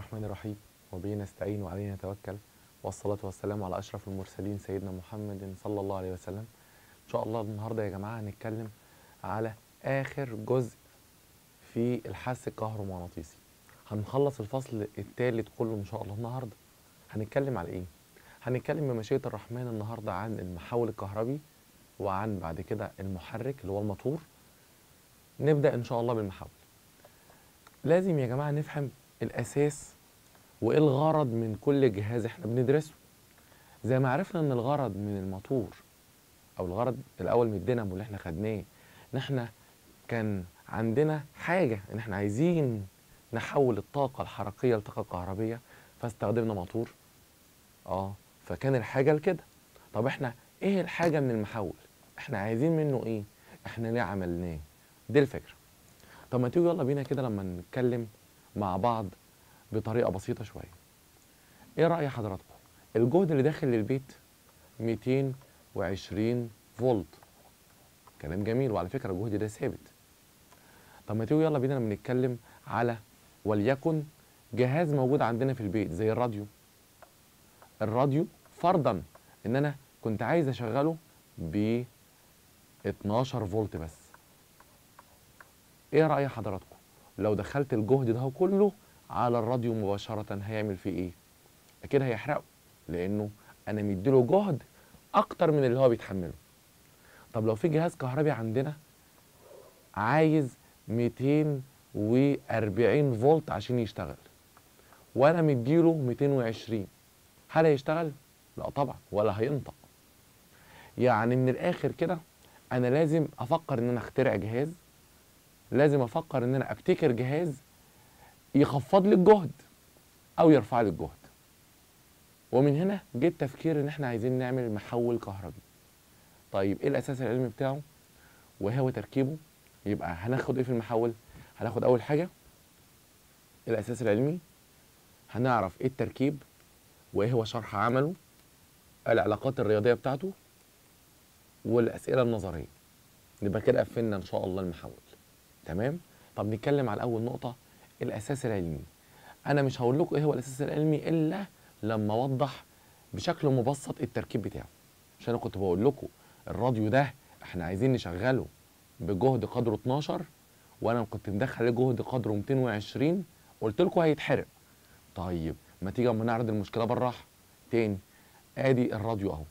الرحمن الرحيم وبه نستعين وعليه نتوكل والصلاة والسلام على أشرف المرسلين سيدنا محمد صلى الله عليه وسلم إن شاء الله النهاردة يا جماعة هنتكلم على آخر جزء في الحس الكهرومغناطيسي هنخلص الفصل الثالث كله إن شاء الله النهاردة هنتكلم على إيه؟ هنتكلم بمشيئة الرحمن النهاردة عن المحول الكهربي وعن بعد كده المحرك اللي هو الموتور نبدأ إن شاء الله بالمحول لازم يا جماعة نفهم الأساس وإيه الغرض من كل جهاز إحنا بندرسه زي ما عرفنا إن الغرض من الموتور أو الغرض الأول من الدينامو اللي إحنا خدناه إن إحنا كان عندنا حاجة إن إحنا عايزين نحول الطاقة الحركية لطاقة كهربية فاستخدمنا موتور اه فكان الحاجة لكده طب احنا ايه الحاجة من المحول احنا عايزين منه ايه احنا ليه عملناه دي الفكرة طب ما تيجوا يلا بينا كده لما نتكلم مع بعض بطريقة بسيطة شوية ايه رأي حضراتكم الجهد اللي داخل للبيت 220 فولت كلام جميل وعلى فكرة الجهد ده ثابت طب ما تيجوا يلا بينا لما نتكلم على وليكن جهاز موجود عندنا في البيت زي الراديو الراديو فرضا ان انا كنت عايز اشغله ب 12 فولت بس ايه رأي حضراتكم لو دخلت الجهد ده كله على الراديو مباشرة هيعمل فيه ايه اكيد هيحرقه لانه انا مديله جهد اكتر من اللي هو بيتحمله طب لو في جهاز كهربي عندنا عايز 240 فولت عشان يشتغل وانا مديله 220 هل هيشتغل؟ لا طبعا ولا هينطق يعني من الاخر كده انا لازم افكر ان انا اخترع جهاز لازم افكر ان انا ابتكر جهاز يخفض لي الجهد او يرفع لي الجهد ومن هنا جه التفكير ان احنا عايزين نعمل محول كهربي طيب ايه الاساس العلمي بتاعه وايه هو تركيبه يبقى هناخد ايه في المحول هناخد اول حاجه الاساس العلمي هنعرف ايه التركيب وايه هو شرح عمله العلاقات الرياضيه بتاعته والاسئله النظريه نبقى كده قفلنا ان شاء الله المحول تمام طب نتكلم على اول نقطه الاساس العلمي انا مش هقول لكم ايه هو الاساس العلمي الا لما اوضح بشكل مبسط التركيب بتاعه عشان انا كنت بقول لكم الراديو ده احنا عايزين نشغله بجهد قدره 12 وانا كنت مدخل عليه جهد قدره 220 قلت لكم هيتحرق طيب ما تيجي اما نعرض المشكله بالراحه تاني ادي الراديو اهو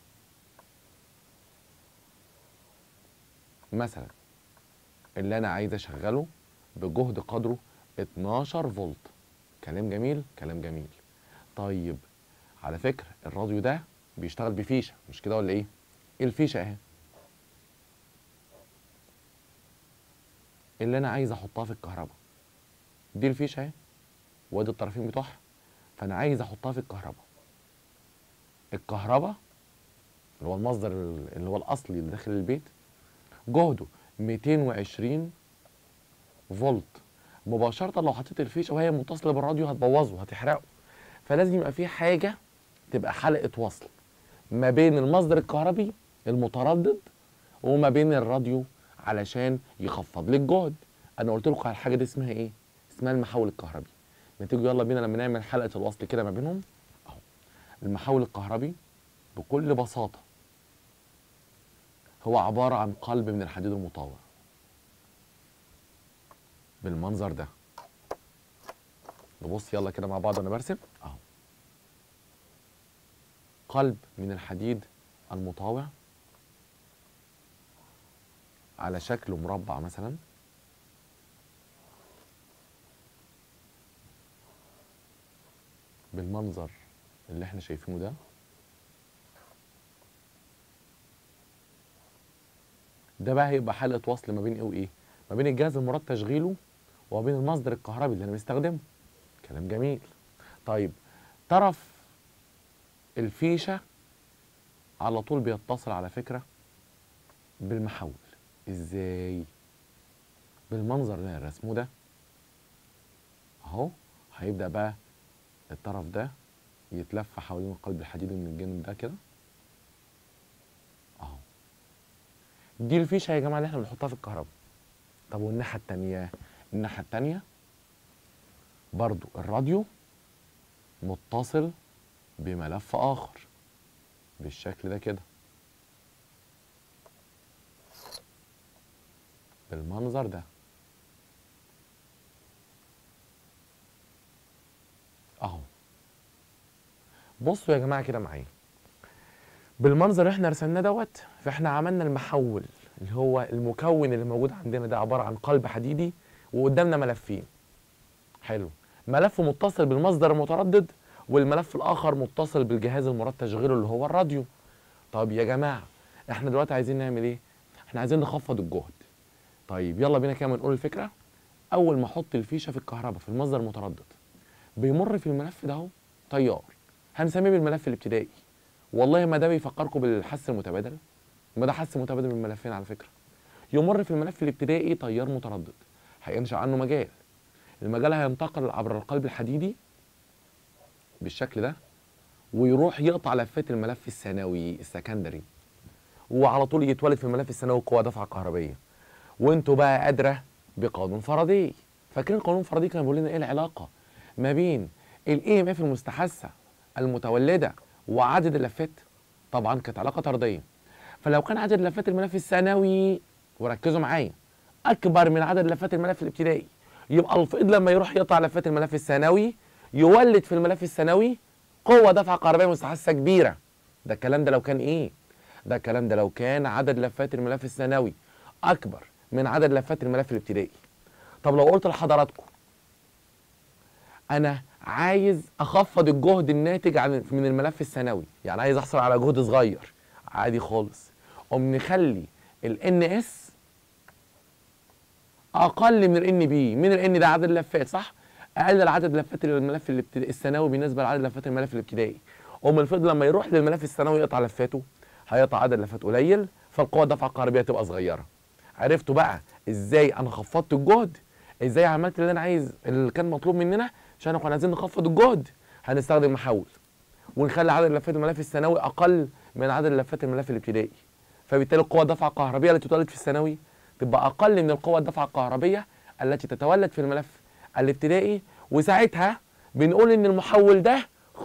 مثلا اللي انا عايز اشغله بجهد قدره 12 فولت كلام جميل كلام جميل طيب على فكره الراديو ده بيشتغل بفيشه مش كده ولا ايه ايه الفيشه اهي اللي انا عايز احطها في الكهرباء دي الفيشه اهي وادي الطرفين بتوعها فانا عايز احطها في الكهرباء الكهرباء اللي هو المصدر اللي هو الاصلي اللي داخل البيت جهده 220 فولت مباشره لو حطيت الفيشه وهي متصله بالراديو هتبوظه هتحرقه فلازم يبقى في حاجه تبقى حلقه وصل ما بين المصدر الكهربي المتردد وما بين الراديو علشان يخفض لي الجهد انا قلت لكم على الحاجه دي اسمها ايه اسمها المحول الكهربي ما تيجوا يلا بينا لما نعمل حلقه الوصل كده ما بينهم اهو المحول الكهربي بكل بساطه هو عباره عن قلب من الحديد المطاوع بالمنظر ده نبص يلا كده مع بعض وانا برسم اهو قلب من الحديد المطاوع على شكل مربع مثلا بالمنظر اللي احنا شايفينه ده ده بقى هيبقى حلقه وصل ما بين ايه وايه ما بين الجهاز المراد تشغيله وما بين المصدر الكهربي اللي انا بستخدمه كلام جميل طيب طرف الفيشه على طول بيتصل على فكره بالمحول ازاي بالمنظر اللي انا رسمه ده اهو هيبدا بقى الطرف ده يتلف حوالين القلب الحديدي من الجانب ده كده اهو دي الفيشه يا جماعه اللي احنا بنحطها في الكهرباء طب والناحيه التانيه الناحيه التانيه برضو الراديو متصل بملف اخر بالشكل ده كده بالمنظر ده اهو بصوا يا جماعه كده معايا بالمنظر اللي احنا رسمناه دوت فاحنا عملنا المحول اللي هو المكون اللي موجود عندنا ده عباره عن قلب حديدي وقدامنا ملفين حلو ملف متصل بالمصدر المتردد والملف الاخر متصل بالجهاز المراد تشغيله اللي هو الراديو طب يا جماعه احنا دلوقتي عايزين نعمل ايه احنا عايزين نخفض الجهد طيب يلا بينا كده نقول الفكره اول ما احط الفيشه في الكهرباء في المصدر المتردد بيمر في الملف ده اهو تيار هنسميه بالملف الابتدائي والله ما ده بيفكركم بالحس المتبادل ما ده حس متبادل من الملفين على فكره يمر في الملف الابتدائي تيار متردد هينشا عنه مجال المجال هينتقل عبر القلب الحديدي بالشكل ده ويروح يقطع لفات الملف الثانوي السكندري وعلى طول يتولد في الملف الثانوي قوه دفعه كهربيه وانتوا بقى ادرى بقانون فاراداي فاكرين قانون فاراداي كان بيقول لنا ايه العلاقه ما بين الاي ام اف المستحثه المتولده وعدد اللفات طبعا كانت علاقه طرديه فلو كان عدد لفات الملف الثانوي وركزوا معايا اكبر من عدد لفات الملف الابتدائي يبقى الفيض لما يروح يقطع لفات الملف الثانوي يولد في الملف الثانوي قوه دفعه كهربائيه مستحثه كبيره ده الكلام ده لو كان ايه ده الكلام ده لو كان عدد لفات الملف الثانوي اكبر من عدد لفات الملف الابتدائي طب لو قلت لحضراتكم انا عايز اخفض الجهد الناتج عن من الملف الثانوي يعني عايز احصل على جهد صغير عادي خالص قوم نخلي الان اس اقل من الان بي من الان ده عدد اللفات صح اقلل عدد لفات الملف الابتدائي الثانوي بالنسبه لعدد لفات الملف الابتدائي قوم الفضل لما يروح للملف الثانوي يقطع لفاته هيقطع عدد لفات قليل فالقوه الدفعه الكهربائيه تبقى صغيره عرفتوا بقى ازاي انا خفضت الجهد ازاي عملت اللي انا عايز اللي كان مطلوب مننا عشان كنا عايزين نخفض الجهد هنستخدم محول ونخلي عدد لفات الملف الثانوي اقل من عدد لفات الملف الابتدائي فبالتالي القوه الدفعه الكهربيه التي تولد في الثانوي تبقى اقل من القوه الدفعه الكهربيه التي تتولد في الملف الابتدائي وساعتها بنقول ان المحول ده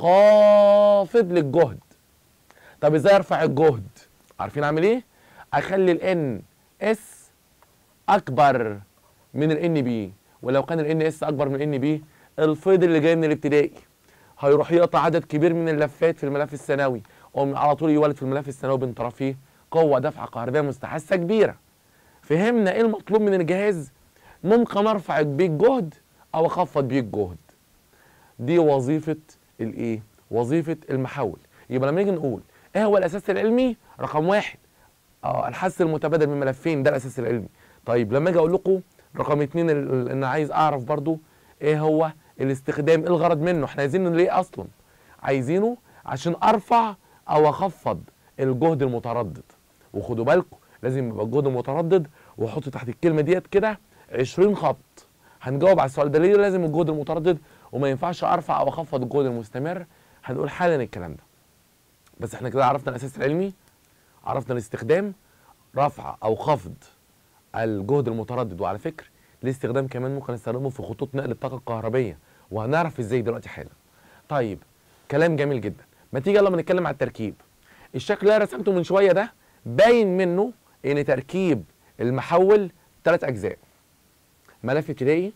خافض للجهد طب ازاي ارفع الجهد عارفين اعمل ايه اخلي الان اس اكبر من الان بي ولو كان الان اس اكبر من الان بي الفيض اللي جاي من الابتدائي هيروح يقطع عدد كبير من اللفات في الملف الثانوي على طول يولد في الملف الثانوي بين طرفيه قوه دفعه كهربائيه مستحثه كبيره فهمنا ايه المطلوب من الجهاز ممكن ارفع بيه الجهد او اخفض بيه الجهد دي وظيفه الايه وظيفه المحول يبقى لما نيجي نقول ايه هو الاساس العلمي رقم واحد اه الحث المتبادل من ملفين ده الاساس العلمي طيب لما اجي اقول لكم رقم اتنين ان عايز اعرف برضو ايه هو الاستخدام ايه الغرض منه احنا عايزينه ليه اصلا عايزينه عشان ارفع او اخفض الجهد المتردد وخدوا بالكم لازم يبقى الجهد المتردد واحط تحت الكلمه ديت كده 20 خط هنجاوب على السؤال ده ليه لازم الجهد المتردد وما ينفعش ارفع او اخفض الجهد المستمر هنقول حالا الكلام ده بس احنا كده عرفنا الاساس العلمي عرفنا الاستخدام رفع او خفض الجهد المتردد وعلى فكره الاستخدام كمان ممكن نستخدمه في خطوط نقل الطاقه الكهربيه وهنعرف ازاي دلوقتي حالا طيب كلام جميل جدا ما تيجي يلا نتكلم على التركيب الشكل اللي انا رسمته من شويه ده باين منه ان تركيب المحول ثلاث اجزاء ملف ابتدائي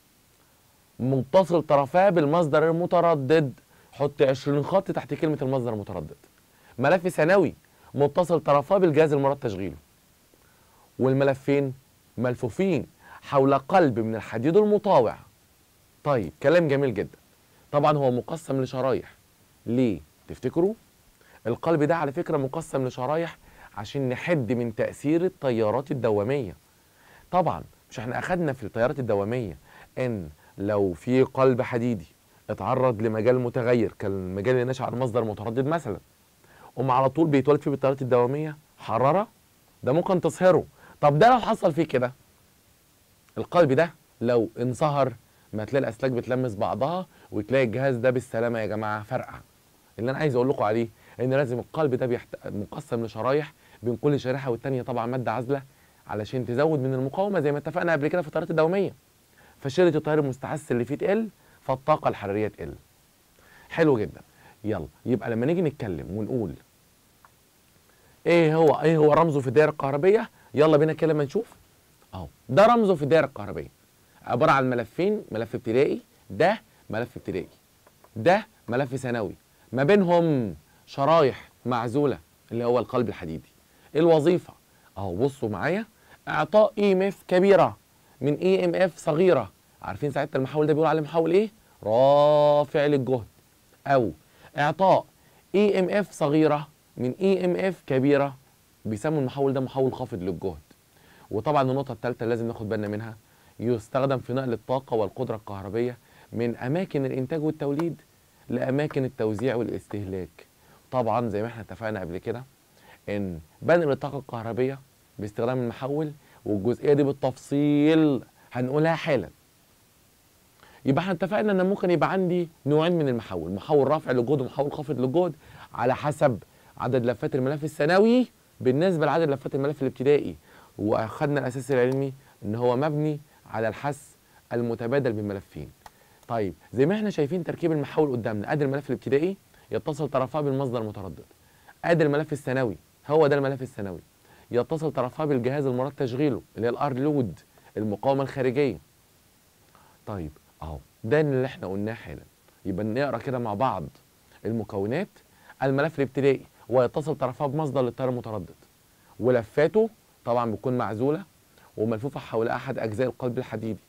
متصل طرفاه بالمصدر المتردد حط 20 خط تحت كلمه المصدر المتردد ملف ثانوي متصل طرفاه بالجهاز المراد تشغيله والملفين ملفوفين حول قلب من الحديد المطاوع طيب كلام جميل جدا طبعا هو مقسم لشرايح ليه تفتكروا القلب ده على فكره مقسم لشرايح عشان نحد من تاثير التيارات الدواميه طبعا مش احنا اخدنا في التيارات الدواميه ان لو في قلب حديدي اتعرض لمجال متغير كالمجال اللي ناشئ عن مصدر متردد مثلا قوم على طول بيتولد فيه بالتيارات الدواميه حراره ده ممكن تصهره طب ده لو حصل فيه كده القلب ده لو انصهر ما تلاقي الاسلاك بتلمس بعضها وتلاقي الجهاز ده بالسلامه يا جماعه فرقع اللي انا عايز اقول لكم عليه ان لازم القلب ده بيحت... مقسم لشرايح بين كل شريحه والتانيه طبعا ماده عازله علشان تزود من المقاومه زي ما اتفقنا قبل كده في التيارات الدواميه فشده التيار المستحث اللي فيه تقل فالطاقه الحراريه تقل حلو جدا يلا يبقى لما نيجي نتكلم ونقول ايه هو ايه هو رمزه في الدائره الكهربيه يلا بينا كده لما نشوف اهو ده رمزه في الدائره الكهربيه عباره عن ملفين ملف ابتدائي ده ملف ابتدائي ده ملف ثانوي ما بينهم شرايح معزوله اللي هو القلب الحديدي الوظيفه اهو بصوا معايا اعطاء اي ام اف كبيره من اي ام اف صغيره عارفين ساعتها المحول ده بيقول عليه محول ايه رافع للجهد او اعطاء اي ام اف صغيره من اي ام اف كبيره بيسموا المحول ده محول خافض للجهد وطبعا النقطه الثالثه لازم ناخد بالنا منها يستخدم في نقل الطاقه والقدره الكهربيه من اماكن الانتاج والتوليد لاماكن التوزيع والاستهلاك طبعا زي ما احنا اتفقنا قبل كده ان بنقل الطاقه الكهربيه باستخدام المحول والجزئيه دي بالتفصيل هنقولها حالا يبقى احنا اتفقنا ان ممكن يبقى عندي نوعين من المحول محول رافع للجهد ومحول خافض للجهد على حسب عدد لفات الملف الثانوي بالنسبه لعدد لفات الملف الابتدائي واخدنا الاساس العلمي ان هو مبني على الحث المتبادل بين ملفين طيب زي ما احنا شايفين تركيب المحول قدامنا ادي الملف الابتدائي يتصل طرفاه بالمصدر المتردد ادي الملف الثانوي هو ده الملف الثانوي يتصل طرفاه بالجهاز المراد تشغيله اللي هي الار لود المقاومه الخارجيه طيب اهو ده اللي احنا قلناه حالا يبقى نقرا كده مع بعض المكونات الملف الابتدائي ويتصل طرفاه بمصدر للتيار المتردد ولفاته طبعا بتكون معزوله وملفوفه حول احد اجزاء القلب الحديدي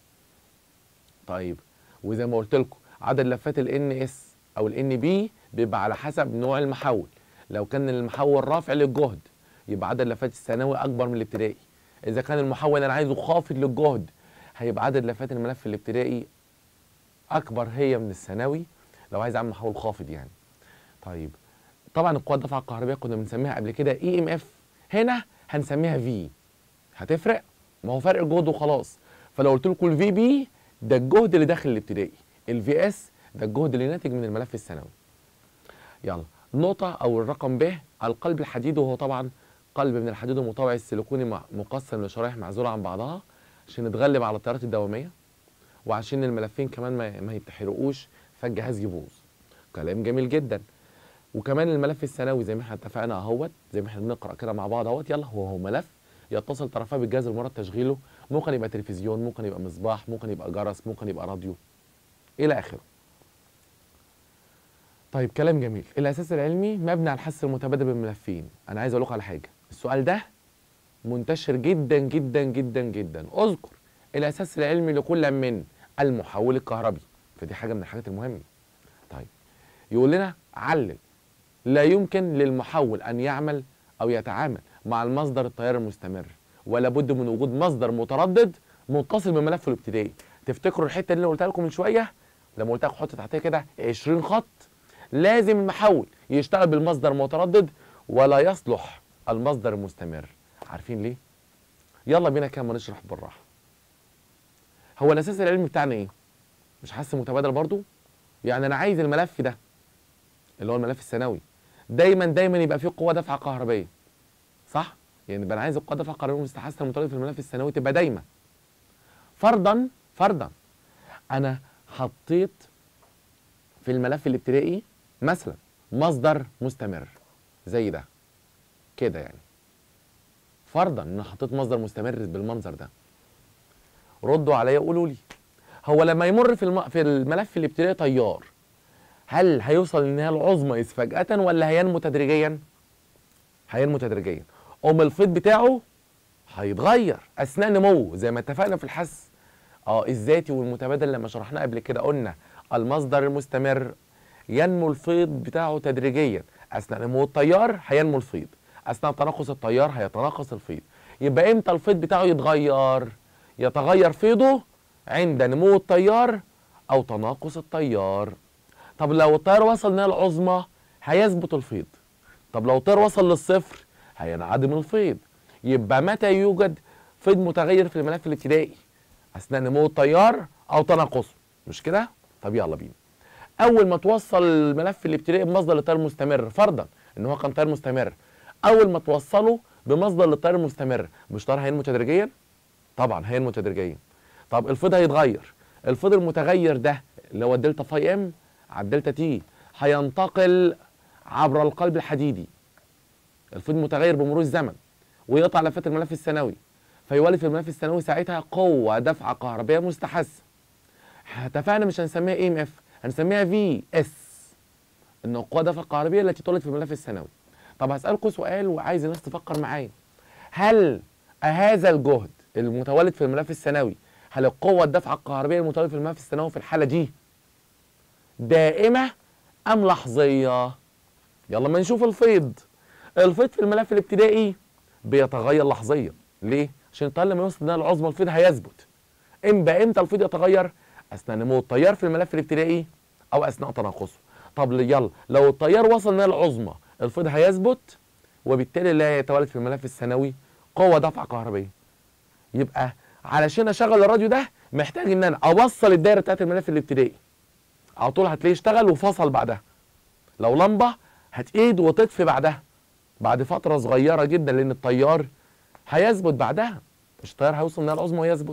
طيب وزي ما قلت لكم عدد لفات الان اس او الان بي بيبقى على حسب نوع المحول لو كان المحول رافع للجهد يبقى عدد لفات الثانوي اكبر من الابتدائي اذا كان المحول انا عايزه خافض للجهد هيبقى عدد لفات الملف الابتدائي اكبر هي من الثانوي لو عايز اعمل محول خافض يعني طيب طبعا القوى الدفعه الكهربائيه كنا بنسميها قبل كده اي ام اف هنا هنسميها في هتفرق ما هو فرق الجهد وخلاص فلو قلت لكم الفي بي ده الجهد اللي داخل الابتدائي الفي اس ده الجهد اللي ناتج من الملف الثانوي يلا نقطة أو الرقم ب القلب الحديدي وهو طبعا قلب من الحديد المطوع السيليكوني مقسم لشرايح معزولة عن بعضها عشان نتغلب على التيارات الدوامية وعشان الملفين كمان ما, ما يتحرقوش فالجهاز يبوظ كلام جميل جدا وكمان الملف الثانوي زي ما احنا اتفقنا اهوت زي ما احنا بنقرا كده مع بعض اهوت يلا هو هو ملف يتصل طرفاه بالجهاز المراد تشغيله ممكن يبقى تلفزيون ممكن يبقى مصباح ممكن يبقى جرس ممكن يبقى راديو الى اخره طيب كلام جميل الاساس العلمي مبني على الحس المتبادل بالملفين انا عايز اقول لكم على حاجه السؤال ده منتشر جدا جدا جدا جدا اذكر الاساس العلمي لكل من المحول الكهربي فدي حاجه من الحاجات المهمه طيب يقول لنا علل لا يمكن للمحول ان يعمل او يتعامل مع المصدر التيار المستمر ولا بد من وجود مصدر متردد متصل بملفه الابتدائي تفتكروا الحته اللي قلتها لكم من شويه لما قلت لكم حط تحتها كده 20 خط لازم المحول يشتغل بالمصدر المتردد ولا يصلح المصدر المستمر عارفين ليه يلا بينا كده ما نشرح بالراحه هو الاساس العلمي بتاعنا ايه مش حس متبادل برضو يعني انا عايز الملف ده اللي هو الملف الثانوي دايما دايما يبقى فيه قوه دفعه كهربيه صح يعني يبقى انا عايز القوه دفعه كهربيه مستحثه المتردد في الملف الثانوي تبقى دايما فرضا فرضا انا حطيت في الملف الابتدائي مثلا مصدر مستمر زي ده كده يعني فرضا ان انا حطيت مصدر مستمر بالمنظر ده ردوا عليا قولوا لي هو لما يمر في الم... في الملف الابتدائي تيار هل هيوصل للنهايه العظمى فجاه ولا هينمو تدريجيا هينمو تدريجيا ام الفيض بتاعه هيتغير اثناء نموه زي ما اتفقنا في الحس اه الذاتي والمتبادل لما شرحناه قبل كده قلنا المصدر المستمر ينمو الفيض بتاعه تدريجيا اثناء نمو التيار هينمو الفيض اثناء تناقص التيار هيتناقص الفيض يبقى امتى الفيض بتاعه يتغير يتغير فيضه عند نمو التيار او تناقص التيار طب لو التيار وصل للنهايه العظمى هيثبت الفيض طب لو التيار وصل للصفر هينعدم الفيض يبقى متى يوجد فيض متغير في الملف الابتدائي اثناء نمو التيار او تناقصه مش كده طب يلا بينا اول ما توصل الملف الابتدائي بمصدر للتيار المستمر فرضا ان هو كان تيار مستمر اول ما توصله بمصدر للتيار المستمر مش تيار هينمو تدريجيا طبعا هينمو تدريجيا طب الفيض هيتغير الفيض المتغير ده اللي هو الدلتا فاي ام على الدلتا تي هينتقل عبر القلب الحديدي الفيض متغير بمرور الزمن ويقطع لفات الملف الثانوي فيولد في الملف الثانوي ساعتها قوه دفعه كهربائيه مستحثه اتفقنا مش هنسميها اي ام اف هنسميها في اس ان القوه الدفعه الكهربائيه التي تولد في الملف الثانوي طب هسالكم سؤال وعايز الناس تفكر معايا هل هذا الجهد المتولد في الملف الثانوي هل القوه الدفعه الكهربائيه المتولده في الملف الثانوي في الحاله دي دائمه ام لحظيه يلا ما نشوف الفيض الفيض في الملف الابتدائي بيتغير لحظيا ليه عشان التيار لما يوصل للنهايه العظمى الفيض هيثبت امتى امتى الفيض يتغير اثناء نمو التيار في الملف الابتدائي او اثناء تناقصه طب يلا لو التيار وصل للنهايه العظمى الفيض هيثبت وبالتالي لا يتولد في الملف الثانوي قوه دفع كهربائيه يبقى علشان اشغل الراديو ده محتاج ان انا اوصل الدايره بتاعت الملف الابتدائي على طول هتلاقيه اشتغل وفصل بعدها لو لمبه هتقيد وتطفي بعدها بعد فتره صغيره جدا لان التيار هيثبت بعدها مش التيار هيوصل للنهايه العظمى ويثبت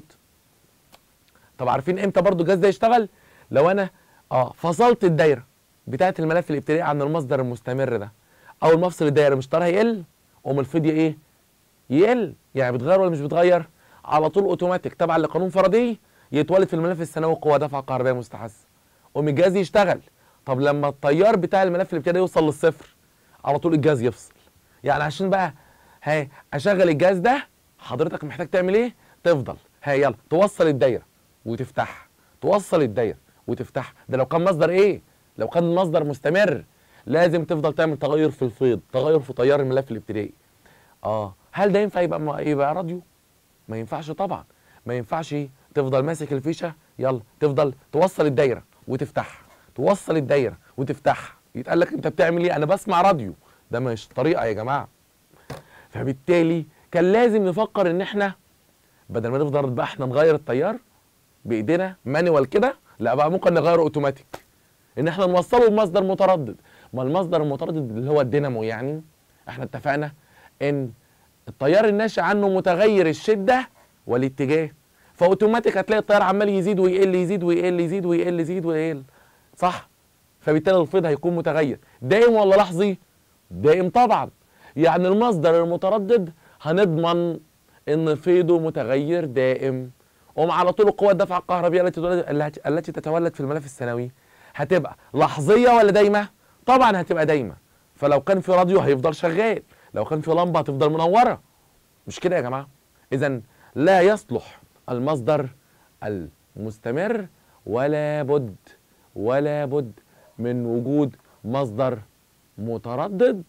طب عارفين امتى برضو الجهاز ده يشتغل لو انا اه فصلت الدايره بتاعت الملف الابتدائي عن المصدر المستمر ده اول ما افصل الدايره مش التيار هيقل قوم الفيض ايه يقل يعني بتغير ولا مش بتغير على طول اوتوماتيك تبعا لقانون فاراداي يتولد في الملف الثانوي قوه دفع كهربائيه مستحثه قوم الجهاز يشتغل طب لما التيار بتاع الملف الابتدائي يوصل للصفر على طول الجهاز يفصل يعني عشان بقى ها اشغل الجهاز ده حضرتك محتاج تعمل ايه تفضل ها يلا توصل الدايره وتفتحها توصل الدايره وتفتحها ده لو كان مصدر ايه لو كان مصدر مستمر لازم تفضل تعمل تغير في الفيض تغير في تيار الملف الابتدائي اه هل ده ينفع يبقى يبقى راديو ما ينفعش طبعا ما ينفعش تفضل ماسك الفيشه يلا تفضل توصل الدايره وتفتحها توصل الدايره وتفتحها يتقال لك انت بتعمل ايه انا بسمع راديو ده مش طريقه يا جماعه فبالتالي كان لازم نفكر ان احنا بدل ما نفضل بقى احنا نغير التيار بايدينا مانوال كده لا بقى ممكن نغيره اوتوماتيك ان احنا نوصله بمصدر متردد ما المصدر المتردد اللي هو الدينامو يعني احنا اتفقنا ان التيار الناشئ عنه متغير الشده والاتجاه فاوتوماتيك هتلاقي التيار عمال يزيد ويقل يزيد ويقل يزيد ويقل يزيد ويقل صح فبالتالي الفيض هيكون متغير دائم ولا لحظي دائم طبعا يعني المصدر المتردد هنضمن ان فيضه متغير دائم ومع على طول القوة الدفع الكهربائية التي تولد التي تتولد في الملف الثانوي هتبقى لحظية ولا دايمة؟ طبعا هتبقى دايمة فلو كان في راديو هيفضل شغال لو كان في لمبة هتفضل منورة مش كده يا جماعة إذا لا يصلح المصدر المستمر ولا بد ولا بد من وجود مصدر متردد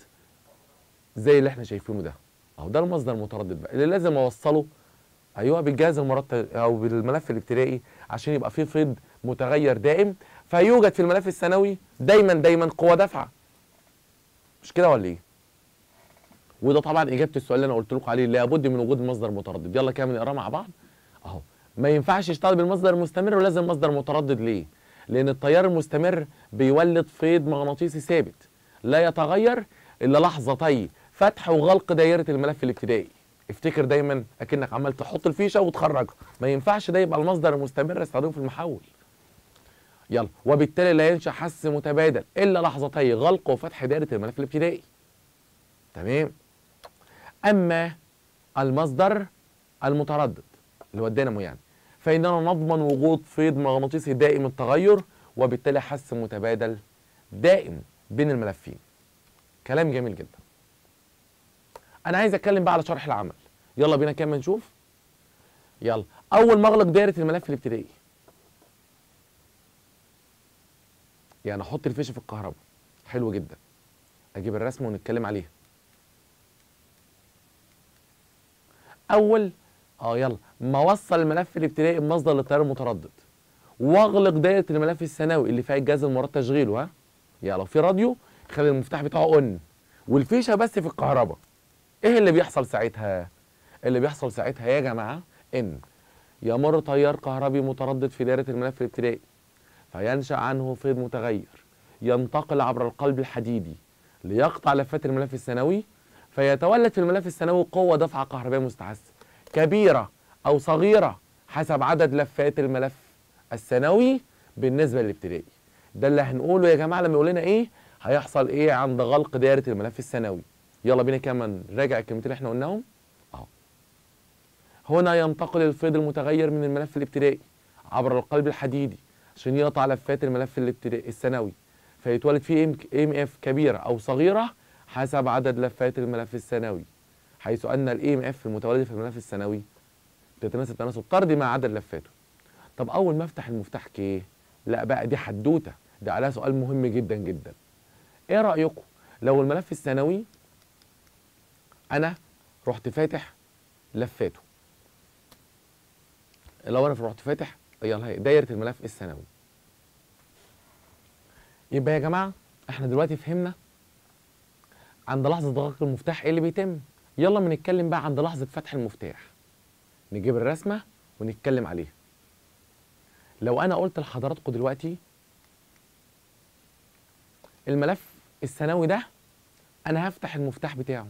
زي اللي احنا شايفينه ده اهو ده المصدر المتردد بقى اللي لازم اوصله ايوه بالجهاز المرتب او بالملف الابتدائي عشان يبقى فيه فيض متغير دائم فيوجد في الملف الثانوي دايما دايما قوه دافعه مش كده ولا ايه وده طبعا اجابه السؤال اللي انا قلت لكم عليه لابد من وجود مصدر متردد يلا كده نقراه مع بعض اهو ما ينفعش يشتغل بالمصدر المستمر ولازم مصدر متردد ليه لان التيار المستمر بيولد فيض مغناطيسي ثابت لا يتغير الا لحظتي فتح وغلق دائره الملف الابتدائي افتكر دايما اكنك عمال تحط الفيشه وتخرجها ما ينفعش ده يبقى المصدر المستمر استخدمه في المحول يلا وبالتالي لا ينشا حس متبادل الا لحظتي غلق وفتح دائره الملف الابتدائي تمام اما المصدر المتردد اللي هو الدينامو يعني فاننا نضمن وجود فيض مغناطيسي دائم التغير وبالتالي حس متبادل دائم بين الملفين كلام جميل جدا انا عايز اتكلم بقى على شرح العمل يلا بينا كده نشوف يلا اول ما اغلق دايره الملف الابتدائي يعني احط الفيشه في الكهرباء حلو جدا اجيب الرسمه ونتكلم عليها اول اه يلا ما اوصل الملف الابتدائي بمصدر للتيار المتردد واغلق دايره الملف الثانوي اللي فيها الجهاز المراد تشغيله ها يعني لو في راديو خلي المفتاح بتاعه اون والفيشه بس في الكهرباء ايه اللي بيحصل ساعتها اللي بيحصل ساعتها يا جماعه ان يمر تيار كهربي متردد في دائره الملف الابتدائي فينشا عنه فيض متغير ينتقل عبر القلب الحديدي ليقطع لفات الملف الثانوي فيتولد في الملف الثانوي قوه دفعه كهربائيه مستحثه كبيره او صغيره حسب عدد لفات الملف الثانوي بالنسبه للابتدائي ده اللي هنقوله يا جماعه لما يقول لنا ايه هيحصل ايه عند غلق دايره الملف الثانوي يلا بينا كمان نراجع الكلمتين اللي احنا قلناهم اهو هنا ينتقل الفيض المتغير من الملف الابتدائي عبر القلب الحديدي عشان يقطع لفات الملف الابتدائي الثانوي فيتولد فيه ام اف كبيره او صغيره حسب عدد لفات الملف الثانوي حيث ان الاي ام اف المتولده في الملف الثانوي تتناسب تناسب طردي مع عدد لفاته طب اول ما افتح المفتاح كيه لا بقى دي حدوته ده عليها سؤال مهم جدا جدا ايه رايكم لو الملف الثانوي انا رحت فاتح لفاته لو انا رحت فاتح يلا هي دايره الملف الثانوي يبقى يا جماعه احنا دلوقتي فهمنا عند لحظه ضغط المفتاح ايه اللي بيتم يلا بنتكلم بقى عند لحظه فتح المفتاح نجيب الرسمه ونتكلم عليها لو انا قلت لحضراتكم دلوقتي الملف الثانوي ده انا هفتح المفتاح بتاعه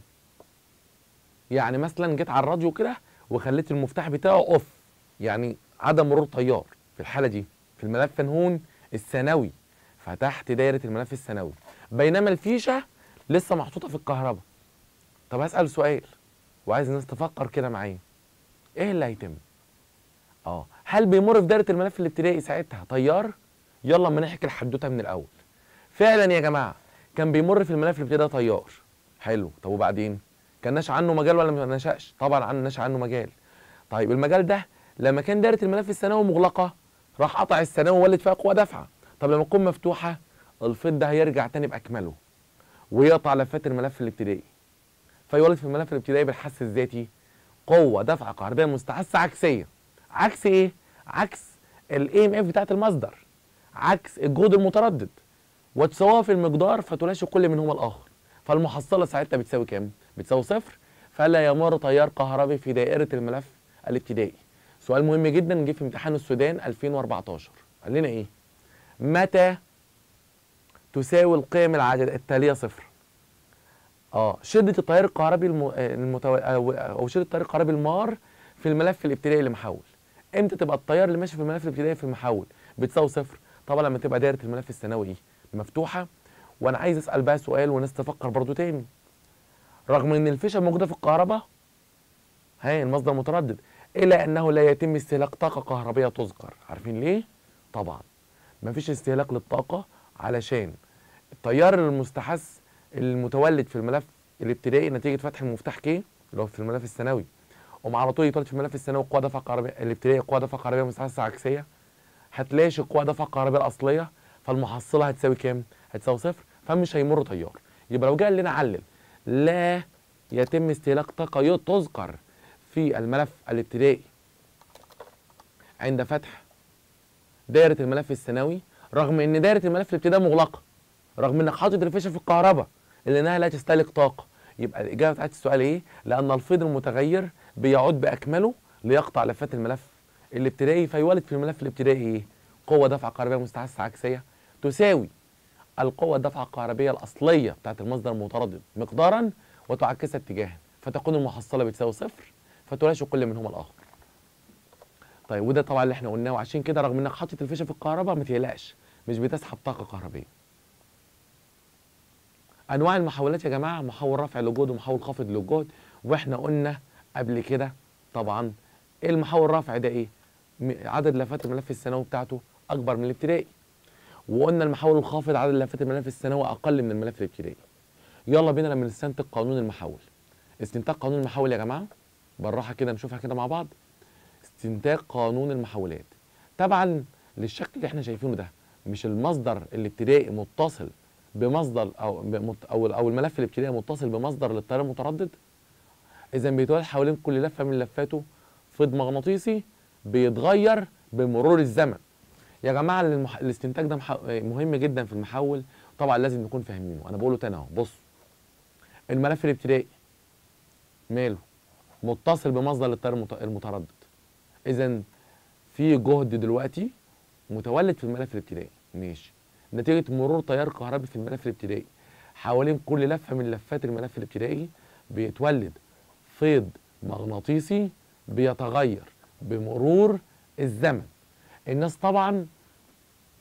يعني مثلا جيت على الراديو كده وخليت المفتاح بتاعه اوف يعني عدم مرور تيار في الحاله دي في الملف نهون الثانوي فتحت دايره الملف الثانوي بينما الفيشه لسه محطوطه في الكهرباء طب هسال سؤال وعايز الناس تفكر كده معايا ايه اللي هيتم اه هل بيمر في دايره الملف الابتدائي ساعتها تيار يلا اما نحكي الحدوته من الاول فعلا يا جماعه كان بيمر في الملف الابتدائي تيار حلو طب وبعدين كان نشأ عنه مجال ولا ما نشأش طبعا عن نشأ عنه مجال طيب المجال ده لما كان دايره الملف الثانوي مغلقه راح قطع الثانوي وولد فيها قوه دافعه طب لما تكون مفتوحه الفيض ده هيرجع تاني باكمله ويقطع لفات الملف الابتدائي فيولد في الملف الابتدائي بالحث الذاتي قوه دفعه كهربائيه مستحثه عكسيه عكس ايه عكس الاي ام اف بتاعت المصدر عكس الجهد المتردد وتساويها في المقدار فتلاشي كل منهما الاخر فالمحصله ساعتها بتساوي كام بتساوي صفر فلا يمر تيار كهربي في دائره الملف الابتدائي سؤال مهم جدا جه في امتحان السودان 2014 قال لنا ايه متى تساوي القيم العدد التاليه صفر اه شده التيار الكهربي الم... المتو... او أو شده التيار الكهربي المار في الملف الابتدائي اللي محول امتى تبقى التيار اللي ماشي في الملف الابتدائي في المحول بتساوي صفر طبعا لما تبقى دايره الملف الثانوي مفتوحه وانا عايز اسال بقى سؤال والناس تفكر برضو تاني رغم ان الفيشه موجوده في الكهرباء هاي المصدر متردد الا انه لا يتم استهلاك طاقه كهربيه تذكر عارفين ليه طبعا مفيش استهلاك للطاقه علشان التيار المستحث المتولد في الملف الابتدائي نتيجه فتح المفتاح كي اللي هو في الملف الثانوي قوم على طول يتولد في الملف الثانوي قوه دفع كهربائيه الابتدائي قوه دفع كهربائيه مستحثه عكسيه هتلاقيش القوه دفع الكهربائيه الاصليه فالمحصله هتساوي كام؟ هتساوي صفر فمش هيمر تيار يبقى لو جه لنا علل لا يتم استهلاك طاقه تذكر في الملف الابتدائي عند فتح دايره الملف الثانوي رغم ان دايره الملف الابتدائي مغلقه رغم انك حاطط الفيشه في الكهرباء اللي انها لا تستهلك طاقه يبقى الاجابه بتاعت السؤال ايه؟ لان الفيض المتغير بيعود باكمله ليقطع لفات الملف الابتدائي فيولد في الملف الابتدائي ايه؟ قوه دفع كهربائيه مستحثه عكسيه تساوي القوه الدفع الكهربائيه الاصليه بتاعت المصدر المتردد مقدارا وتعكسها اتجاها فتكون المحصله بتساوي صفر فتلاشي كل منهما الاخر. طيب وده طبعا اللي احنا قلناه وعشان كده رغم انك حاطط الفيشه في الكهرباء ما تقلقش مش بتسحب طاقه كهربائيه. انواع المحولات يا جماعه محول رفع للجهد ومحول خافض للجهد واحنا قلنا قبل كده طبعا ايه المحول الرافع ده ايه؟ عدد لفات الملف الثانوي بتاعته اكبر من الابتدائي. وقلنا المحول الخافض عدد لفات الملف الثانوي اقل من الملف الابتدائي. يلا بينا لما نستنتج قانون المحول. استنتاج قانون المحول يا جماعه بالراحه كده نشوفها كده مع بعض. استنتاج قانون المحولات. طبعا للشكل اللي احنا شايفينه ده مش المصدر الابتدائي متصل بمصدر او او او الملف الابتدائي متصل بمصدر للتيار المتردد اذا بيتولد حوالين كل لفه من لفاته فيض مغناطيسي بيتغير بمرور الزمن يا جماعه المح... الاستنتاج ده مح... مهم جدا في المحول طبعا لازم نكون فاهمينه انا بقوله تاني اهو بص الملف الابتدائي ماله متصل بمصدر للتيار المت... المتردد اذا في جهد دلوقتي متولد في الملف الابتدائي ماشي نتيجه مرور تيار كهربي في الملف الابتدائي حوالين كل لفه من لفات الملف الابتدائي بيتولد فيض مغناطيسي بيتغير بمرور الزمن الناس طبعا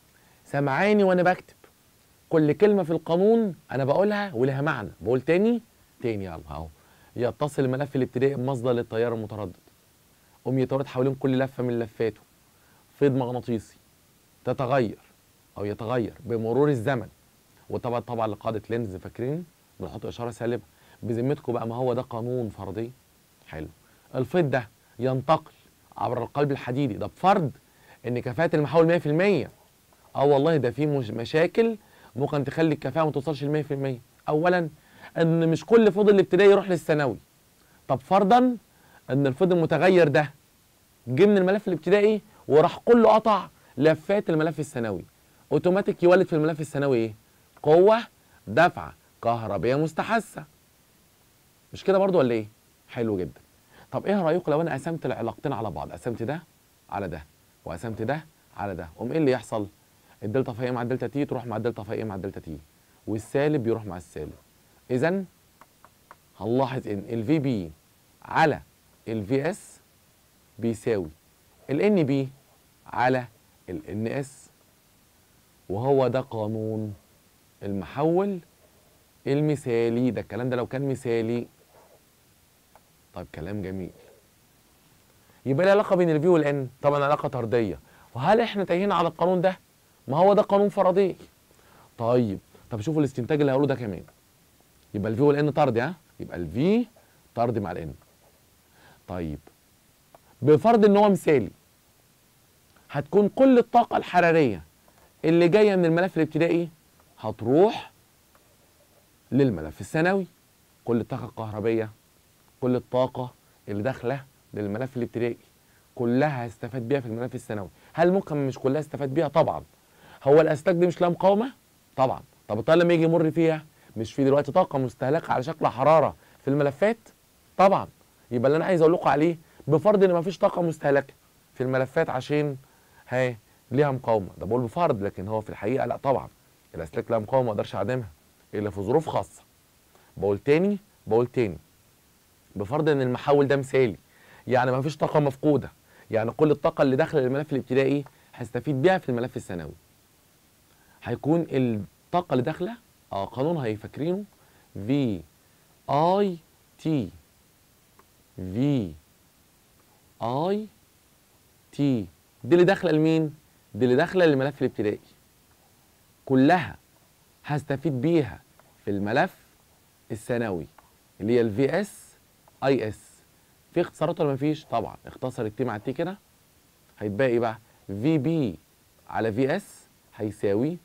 سمعاني وانا بكتب كل كلمه في القانون انا بقولها ولها معنى بقول تاني تاني يلا اهو يتصل الملف الابتدائي بمصدر للتيار المتردد قوم يتردد حوالين كل لفه من لفاته فيض مغناطيسي تتغير او يتغير بمرور الزمن وطبعا طبعا لقاعده لينز فاكرين بنحط اشاره سالبه بذمتكم بقى ما هو ده قانون فردي حلو الفيض ده ينتقل عبر القلب الحديدي ده بفرض ان كفاءه المحول 100% اه والله ده في مش مشاكل ممكن تخلي الكفاءه ما توصلش ل 100% اولا ان مش كل فيض الابتدائي يروح للثانوي طب فرضا ان الفيض المتغير ده جه من الملف الابتدائي وراح كله قطع لفات الملف الثانوي اوتوماتيك يولد في الملف الثانوي ايه قوه دفعه كهربيه مستحثه مش كده برضو ولا ايه حلو جدا طب ايه رايكم لو انا قسمت العلاقتين على بعض قسمت ده على ده وقسمت ده على ده قوم ايه اللي يحصل الدلتا فاي مع الدلتا تي تروح مع الدلتا فاي مع الدلتا تي والسالب يروح مع السالب اذا هنلاحظ ان الفي بي على الفي اس بيساوي الان بي على الان اس وهو ده قانون المحول المثالي ده الكلام ده لو كان مثالي طيب كلام جميل يبقى إيه العلاقه بين الفي والان طبعا علاقه طرديه وهل احنا تايهين على القانون ده ما هو ده قانون فردي طيب طب شوفوا الاستنتاج اللي هقوله ده كمان يبقى الفي والان طردي ها يبقى الفي طردي مع الان طيب بفرض ان هو مثالي هتكون كل الطاقه الحراريه اللي جايه من الملف الابتدائي هتروح للملف الثانوي كل الطاقه الكهربيه كل الطاقه اللي داخله للملف الابتدائي كلها هستفاد بيها في الملف الثانوي هل ممكن مش كلها استفاد بيها طبعا هو الاسلاك دي مش لها مقاومه طبعا طب الطيار لما يجي يمر فيها مش في دلوقتي طاقه مستهلكه على شكل حراره في الملفات طبعا يبقى اللي انا عايز اقول لكم عليه بفرض ان مفيش طاقه مستهلكه في الملفات عشان هي ليها مقاومه ده بقول بفرض لكن هو في الحقيقه لا طبعا الاسلاك لها مقاومه ما اقدرش اعدمها الا في ظروف خاصه بقول تاني بقول تاني بفرض ان المحول ده مثالي يعني ما فيش طاقه مفقوده يعني كل الطاقه اللي داخله الملف الابتدائي هستفيد بيها في الملف الثانوي هيكون الطاقه اللي داخله اه قانون هيفاكرينه في اي تي في اي تي دي اللي داخله لمين دي اللي داخله للملف الابتدائي كلها هستفيد بيها في الملف الثانوي اللي هي الفي اس اي اس في اختصارات ولا مفيش طبعا اختصر التي مع التي كده هيتبقى ايه بقى في بي على في اس هيساوي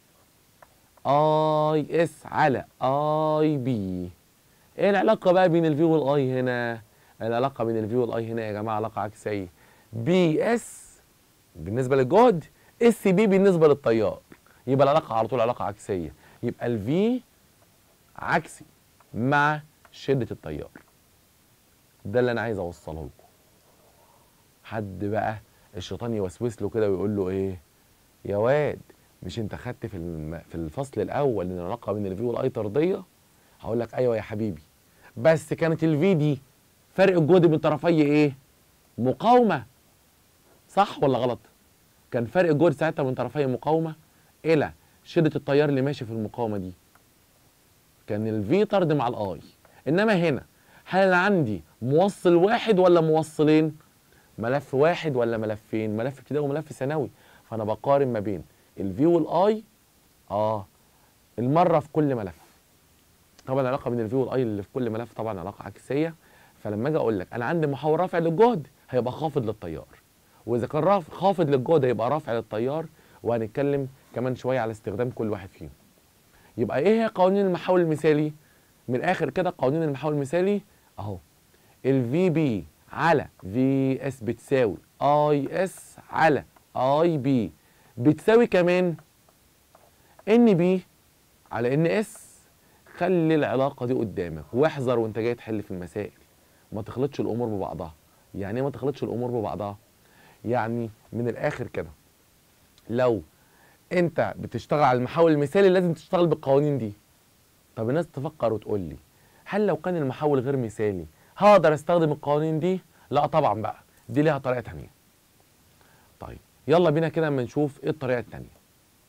اي اس على اي بي ايه العلاقه بقى بين الفي والاي هنا العلاقه بين الفي والاي هنا يا جماعه علاقه عكسيه بي اس بالنسبه للجهد اس بي بالنسبه للتيار يبقى العلاقه على طول علاقه عكسيه يبقى الفي عكسي مع شده التيار ده اللي انا عايز اوصله لكم حد بقى الشيطان يوسوس له كده ويقول له ايه يا واد مش انت خدت في الم... في الفصل الاول ان العلاقه بين الفي والاي طرديه هقول لك ايوه يا حبيبي بس كانت الفي دي فرق الجهد بين طرفي ايه مقاومه صح ولا غلط كان فرق الجهد ساعتها من طرفي مقاومه الى شده التيار اللي ماشي في المقاومه دي كان الفي طرد مع الاي انما هنا هل عندي موصل واحد ولا موصلين ملف واحد ولا ملفين ملف ابتدائي وملف ثانوي فانا بقارن ما بين الفي والاي اه المره في كل ملف طبعا العلاقه بين الفي والاي اللي في كل ملف طبعا علاقه عكسيه فلما اجي اقول لك انا عندي محور رافع للجهد هيبقى خافض للتيار واذا كان راف خافض للجهد هيبقى رافع للتيار وهنتكلم كمان شويه على استخدام كل واحد فيهم يبقى ايه هي قوانين المحول المثالي من الاخر كده قوانين المحول المثالي اهو الفي بي على في اس بتساوي اي اس على اي بي بتساوي كمان ان بي على ان اس خلي العلاقه دي قدامك واحذر وانت جاي تحل في المسائل ما تخلطش الامور ببعضها يعني ايه ما تخلطش الامور ببعضها يعني من الاخر كده لو انت بتشتغل على المحول المثالي لازم تشتغل بالقوانين دي طب الناس تفكر وتقول لي هل لو كان المحول غير مثالي هقدر استخدم القوانين دي لا طبعا بقى دي ليها طريقه تانية طيب يلا بينا كده اما نشوف ايه الطريقه التانية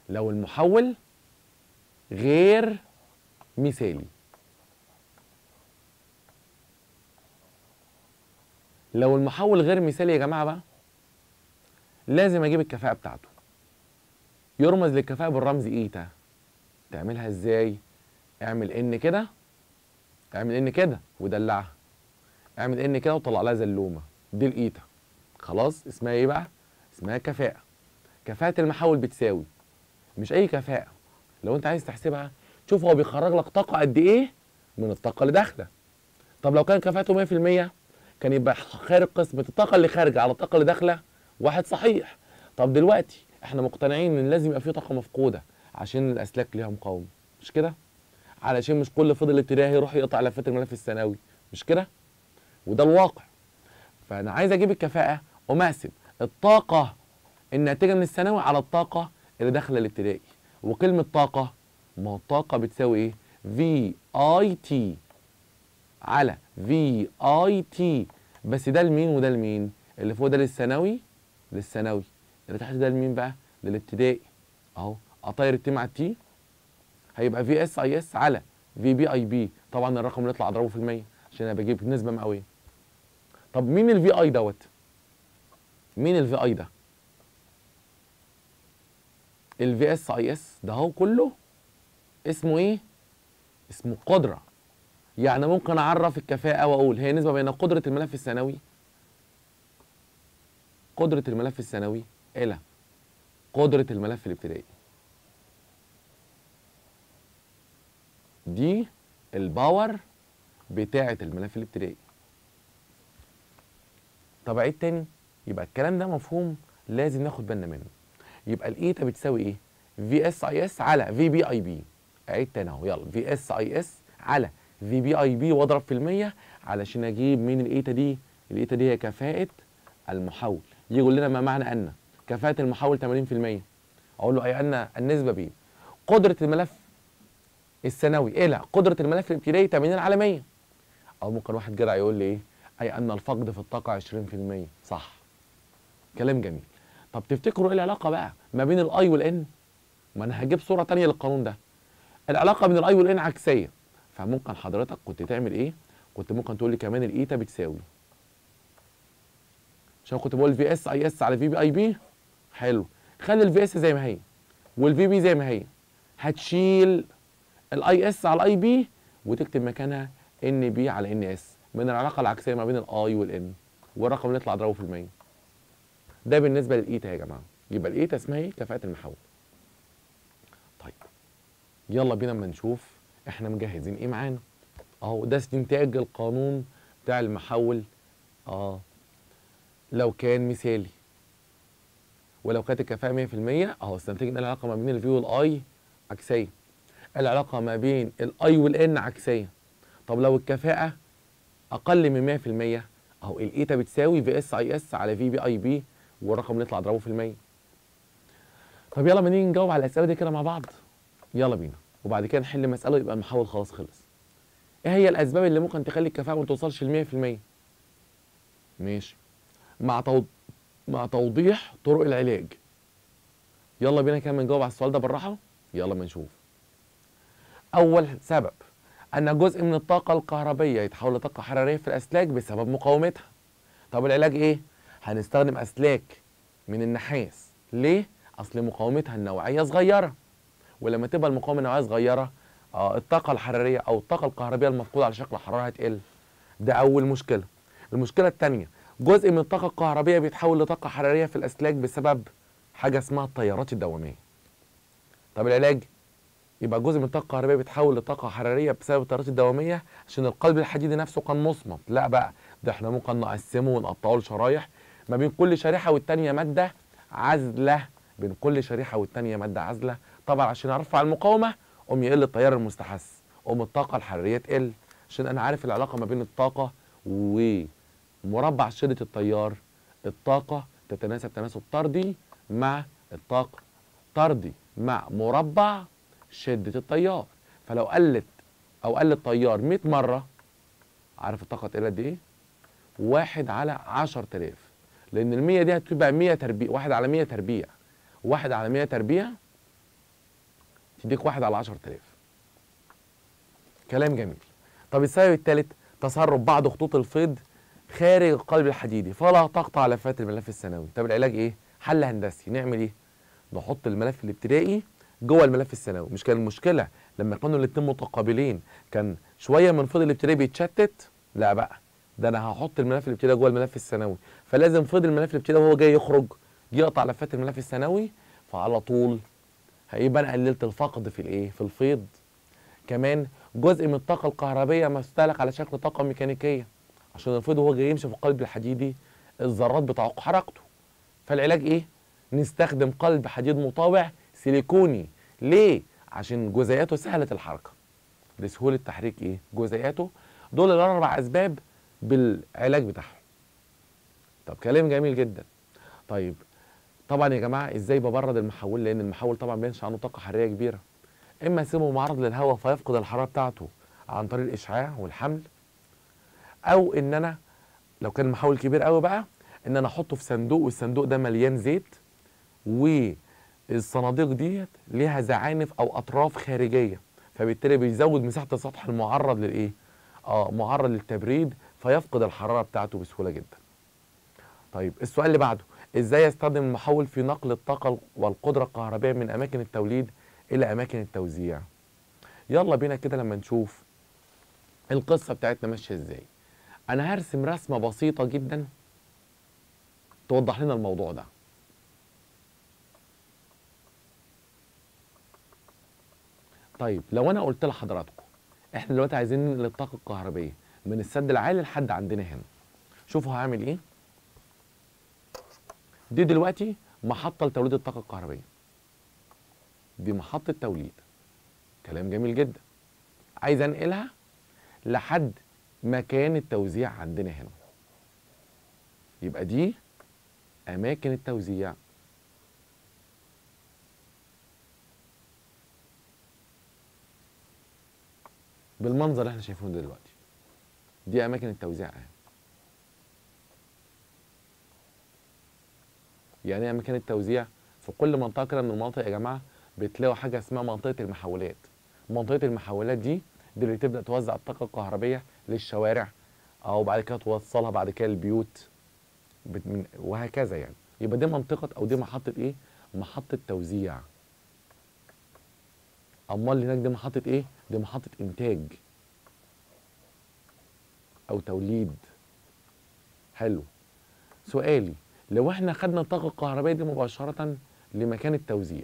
لو المحول غير مثالي لو المحول غير مثالي يا جماعه بقى لازم اجيب الكفاءه بتاعته يرمز للكفاءه بالرمز ايتا تعملها ازاي اعمل ان كده اعمل ان كده ودلعها اعمل ان كده وطلع لها زلومه دي الايتا خلاص اسمها ايه بقى اسمها كفاءه كفاءه المحول بتساوي مش اي كفاءه لو انت عايز تحسبها شوف هو بيخرج لك طاقه قد ايه من الطاقه اللي داخله طب لو كان كفاءته 100% كان يبقى خارج قسمه الطاقه اللي خارجه على الطاقه اللي داخله واحد صحيح طب دلوقتي احنا مقتنعين ان لازم يبقى في طاقه مفقوده عشان الاسلاك ليها مقاومه مش كده علشان مش كل فضل ابتدائي يروح يقطع لفات الملف الثانوي مش كده وده الواقع فانا عايز اجيب الكفاءه ومقسم الطاقه الناتجه من الثانوي على الطاقه اللي داخله الابتدائي وكلمه طاقه ما هو الطاقه بتساوي ايه في اي تي على في اي تي بس ده لمين وده لمين اللي فوق ده للثانوي للثانوي اللي تحت ده لمين بقى للابتدائي اهو اطير التي مع التي هيبقى في اس اي اس على في بي اي بي طبعا الرقم اللي يطلع اضربه في المية عشان انا بجيب نسبه مئويه طب مين الفي اي دوت مين الفي اي ده الفي اس اي اس ده هو كله اسمه ايه اسمه قدره يعني ممكن اعرف الكفاءه واقول هي نسبه بين قدره الملف الثانوي قدره الملف الثانوي الى قدره الملف الابتدائي دي الباور بتاعه الملف الابتدائي طب عيد تاني يبقى الكلام ده مفهوم لازم ناخد بالنا منه يبقى الايتا بتساوي ايه في اس اي اس على في بي اي بي عيد تاني اهو يلا في اس اي اس على في بي اي بي واضرب في المية علشان اجيب مين الايتا دي الايتا دي هي كفاءة المحول يجي يقول لنا ما معنى ان كفاءة المحول 80% اقول له اي ان النسبة بين قدرة الملف الثانوي الى قدرة الملف الابتدائي 80 على 100 او ممكن واحد جدع يقول لي ايه اي ان الفقد في الطاقة 20% صح كلام جميل طب تفتكروا ايه العلاقة بقى ما بين الاي والان ما انا هجيب صورة تانية للقانون ده العلاقة بين الاي والان عكسية فممكن حضرتك كنت تعمل ايه كنت ممكن تقول لي كمان الايتا بتساوي عشان كنت بقول في اس اي اس على في بي اي بي حلو خلي الفي اس زي ما هي والفي بي زي ما هي هتشيل الاي اس على الاي بي وتكتب مكانها ان بي على ان اس من العلاقه العكسيه ما بين الاي والان والرقم اللي يطلع اضربه في المية ده بالنسبه للايتا يا جماعه يبقى الايتا اسمها ايه كفاءه المحول طيب يلا بينا اما نشوف احنا مجهزين ايه معانا اهو ده استنتاج القانون بتاع المحول اه لو كان مثالي ولو كانت الكفاءه 100% اهو استنتجنا العلاقه ما بين الفي والاي عكسيه العلاقه ما بين الاي والان عكسيه طب لو الكفاءه اقل من 100% اهو الايتا بتساوي في اس اي اس على في بي اي بي والرقم اللي يطلع اضربه في المية طب يلا ما نيجي نجاوب على الاسئله دي كده مع بعض يلا بينا وبعد كده نحل مساله يبقى المحول خلاص خلص ايه هي الاسباب اللي ممكن تخلي الكفاءه ما توصلش ل 100% ماشي مع تو... مع توضيح طرق العلاج يلا بينا كده نجاوب على السؤال ده بالراحه يلا ما نشوف اول سبب ان جزء من الطاقه الكهربيه يتحول لطاقه حراريه في الاسلاك بسبب مقاومتها طب العلاج ايه هنستخدم اسلاك من النحاس ليه اصل مقاومتها النوعيه صغيره ولما تبقى المقاومه النوعيه صغيره آه الطاقه الحراريه او الطاقه الكهربيه المفقوده على شكل حراره هتقل ده اول مشكله المشكله الثانيه جزء من الطاقه الكهربيه بيتحول لطاقه حراريه في الاسلاك بسبب حاجه اسمها التيارات الدواميه طب العلاج يبقى جزء من الطاقه الكهربائيه بيتحول لطاقه حراريه بسبب التيارات الدواميه عشان القلب الحديدي نفسه كان مصمت لا بقى ده احنا ممكن نقسمه ونقطعه لشرايح ما بين كل شريحه والتانيه ماده عازله بين كل شريحه والتانيه ماده عازله طبعا عشان ارفع المقاومه قوم يقل التيار المستحث قوم الطاقه الحراريه تقل عشان انا عارف العلاقه ما بين الطاقه ومربع شده التيار الطاقه تتناسب تناسب طردي مع الطاقه طردي مع مربع شدة التيار فلو قلت أو قل التيار 100 مرة عارف الطاقة تقل قد إيه؟ واحد على 10000 لأن ال 100 دي هتبقى 100 تربيع واحد على 100 تربيع واحد على 100 تربيع تديك واحد على 10000 كلام جميل طب السبب الثالث تسرب بعض خطوط الفيض خارج القلب الحديدي فلا تقطع لفات الملف الثانوي طب العلاج ايه حل هندسي نعمل ايه نحط الملف الابتدائي جوه الملف الثانوي مش كان المشكله لما كانوا الاثنين متقابلين كان شويه من فيض الابتدائي بيتشتت لا بقى ده انا هحط الملف الابتدائي جوه الملف الثانوي فلازم فيض الملف الابتدائي وهو جاي يخرج يقطع لفات الملف الثانوي فعلى طول هيبقى انا قللت الفقد في الايه في الفيض كمان جزء من الطاقه الكهربيه مستهلك على شكل طاقه ميكانيكيه عشان الفيض وهو جاي يمشي في القلب الحديدي الذرات بتعوق حركته فالعلاج ايه نستخدم قلب حديد مطاوع سيليكوني ليه عشان جزيئاته سهله الحركه لسهوله تحريك ايه جزيئاته دول الاربع اسباب بالعلاج بتاعهم طب كلام جميل جدا طيب طبعا يا جماعه ازاي ببرد المحول لان المحول طبعا بينشا عنه طاقه حراريه كبيره اما اسيبه معرض للهواء فيفقد الحراره بتاعته عن طريق الاشعاع والحمل او ان انا لو كان المحول كبير قوي بقى ان انا احطه في صندوق والصندوق ده مليان زيت والصناديق ديت ليها زعانف او اطراف خارجيه فبالتالي بيزود مساحه السطح المعرض للايه اه معرض للتبريد فيفقد الحراره بتاعته بسهوله جدا طيب السؤال اللي بعده ازاي استخدم المحول في نقل الطاقه والقدره الكهربائيه من اماكن التوليد الى اماكن التوزيع يلا بينا كده لما نشوف القصه بتاعتنا ماشيه ازاي انا هرسم رسمه بسيطه جدا توضح لنا الموضوع ده طيب لو انا قلت لحضراتكم احنا دلوقتي عايزين ننقل الطاقه الكهربائيه من السد العالي لحد عندنا هنا شوفوا هعمل ايه دي دلوقتي محطه لتوليد الطاقه الكهربائيه دي محطه توليد كلام جميل جدا عايز انقلها لحد مكان التوزيع عندنا هنا يبقى دي اماكن التوزيع بالمنظر اللي احنا شايفينه ده دلوقتي دي اماكن التوزيع اهي يعني ايه اماكن التوزيع في كل منطقه كده من المناطق يا جماعه بتلاقوا حاجه اسمها منطقه المحولات منطقه المحولات دي دي اللي تبدا توزع الطاقه الكهربائيه للشوارع او بعد كده توصلها بعد كده للبيوت بت- من- وهكذا يعني يبقى دي منطقه او دي محطه ايه محطه توزيع امال اللي هناك دي محطه ايه دي محطه انتاج او توليد حلو سؤالي لو احنا خدنا الطاقه الكهربائيه دي مباشره لمكان التوزيع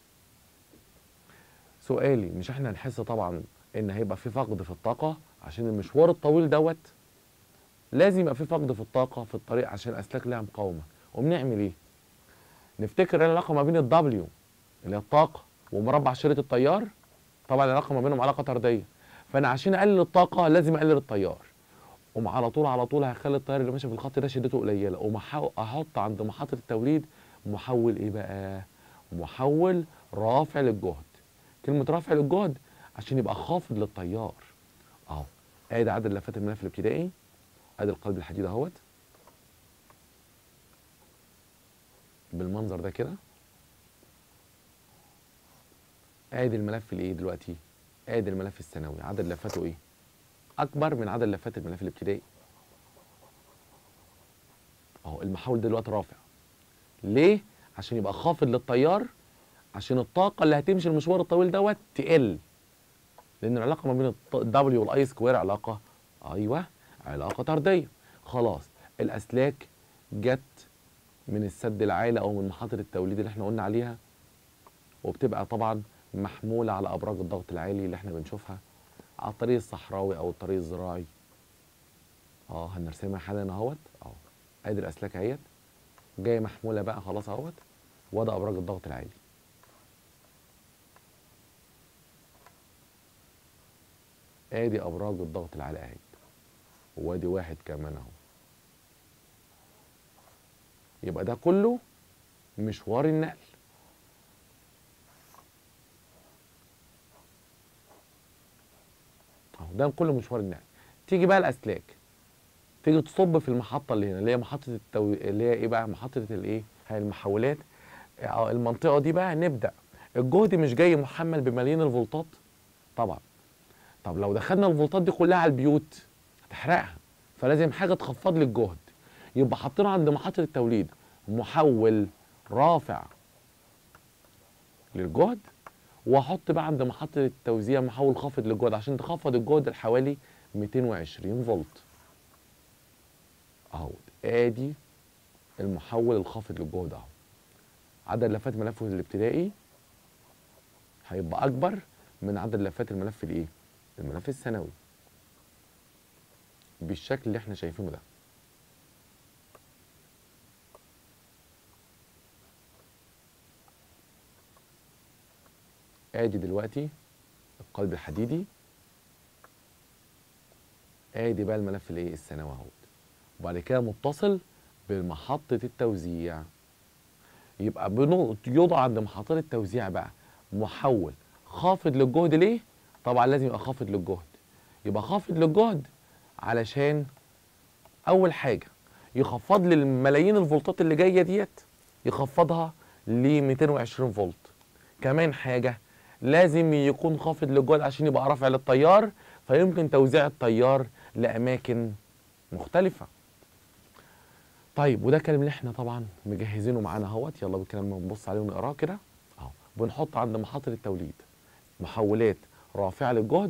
سؤالي مش احنا هنحس طبعا ان هيبقى في فقد في الطاقه عشان المشوار الطويل دوت لازم يبقى في فقد في الطاقه في الطريق عشان الاسلاك لها مقاومه وبنعمل ايه نفتكر ايه العلاقه ما بين الدبليو اللي هي الطاقه ومربع شريط التيار طبعا العلاقه ما بينهم علاقه طرديه فانا عشان اقلل الطاقه لازم اقلل التيار قوم على طول على طول هخلي التيار اللي ماشي في الخط ده شدته قليله قوم أحو- احط عند محطه التوليد محول ايه بقى محول رافع للجهد كلمه رافع للجهد عشان يبقى خافض للتيار اهو ادي عدد لفات الملف الابتدائي ادي القلب الحديد اهوت بالمنظر ده كده ادي الملف الايه دلوقتي ادي الملف الثانوي عدد لفاته ايه اكبر من عدد لفات الملف الابتدائي اهو المحول ده دلوقتي رافع ليه عشان يبقى خافض للتيار عشان الطاقه اللي هتمشي المشوار الطويل دوت تقل لان العلاقه ما بين الدبليو والاي سكوير علاقه ايوه علاقه طرديه خلاص الاسلاك جت من السد العالي او من محطه التوليد اللي احنا قلنا عليها وبتبقى طبعا محموله على ابراج الضغط العالي اللي احنا بنشوفها على الطريق الصحراوي او الطريق الزراعي اه هنرسمها حالا اهوت اهو ادي الاسلاك اهيت جايه محموله بقى خلاص اهوت وده ابراج الضغط العالي ادي ابراج الضغط العالي اهي وادي واحد كمان اهو يبقى ده كله مشوار النقل اهو ده كله مشوار النقل تيجي بقى الاسلاك تيجي تصب في المحطه اللي هنا اللي هي محطه التو... اللي هي ايه بقى محطه الايه هي المحولات آه، المنطقه دي بقى نبدا الجهد مش جاي محمل بملايين الفولتات طبعا طب لو دخلنا الفولتات دي كلها على البيوت هتحرقها فلازم حاجه تخفض لي الجهد يبقى حاطين عند محطه التوليد محول رافع للجهد واحط بقى عند محطه التوزيع محول خافض للجهد عشان تخفض الجهد لحوالي 220 فولت اهو ادي المحول الخافض للجهد اهو عدد لفات ملفه الابتدائي هيبقى اكبر من عدد لفات الملف الايه الملف الثانوي بالشكل اللي احنا شايفينه ده ادي دلوقتي القلب الحديدي ادي بقى الملف الايه الثانوي اهوت وبعد كده متصل بمحطة التوزيع يبقى بنو- يوضع عند محطات التوزيع بقى محول خافض للجهد ليه؟ طبعا لازم يبقى خافض للجهد يبقى خافض للجهد علشان أول حاجة يخفض لي الملايين الفولتات اللي جاية ديت يخفضها ل 220 فولت كمان حاجة لازم يكون خافض للجهد عشان يبقى رافع للتيار فيمكن توزيع التيار لأماكن مختلفة طيب وده الكلام اللي احنا طبعا مجهزينه معانا اهوت يلا بالكلام نبص عليه ونقراه كده اهو بنحط عند محطة التوليد محولات رافعة للجهد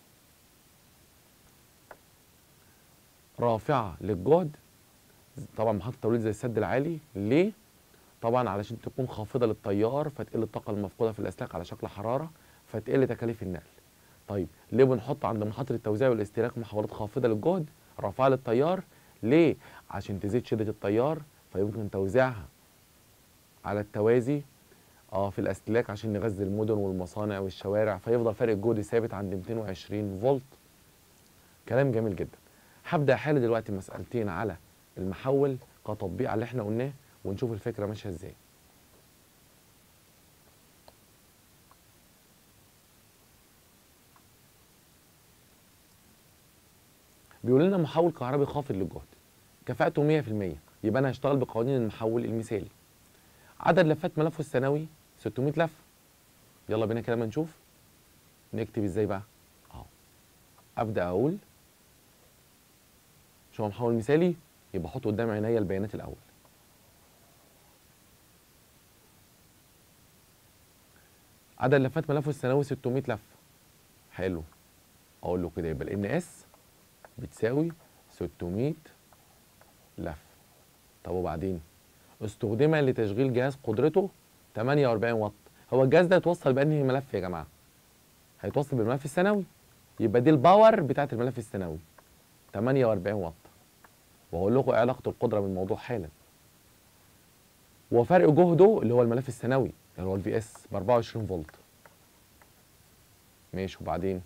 رافعة للجهد طبعا محطة التوليد زي السد العالي ليه؟ طبعا علشان تكون خافضة للتيار فتقل الطاقة المفقودة في الأسلاك على شكل حرارة فتقل تكاليف النقل طيب ليه بنحط عند محطة التوزيع والاستهلاك محولات خافضة للجهد رافعة للتيار ليه؟ عشان تزيد شدة التيار فيمكن توزيعها على التوازي اه في الاسلاك عشان نغذي المدن والمصانع والشوارع فيفضل فرق الجهد ثابت عند 220 فولت كلام جميل جدا هبدا احل دلوقتي مسالتين على المحول كتطبيق على اللي احنا قلناه ونشوف الفكره ماشيه ازاي بيقول لنا محول كهربي خافض للجهد كفاءته 100% يبقى انا هشتغل بقوانين المحول المثالي عدد لفات ملفه الثانوي 600 لفه يلا بينا كده ما نشوف نكتب ازاي بقى اهو ابدا اقول شو هو محول مثالي يبقى احط قدام عينيا البيانات الاول عدد لفات ملفه الثانوي 600 لفه حلو اقول له كده يبقى الان اس بتساوي 600 لف طب وبعدين استخدم لتشغيل جهاز قدرته 48 واط هو الجهاز ده يتوصل بانهي ملف يا جماعه هيتوصل بالملف الثانوي يبقى دي الباور بتاعت الملف الثانوي 48 واط واقول لكم ايه علاقه القدره بالموضوع حالا وفرق جهده اللي هو الملف الثانوي اللي هو الفي اس ب 24 فولت ماشي وبعدين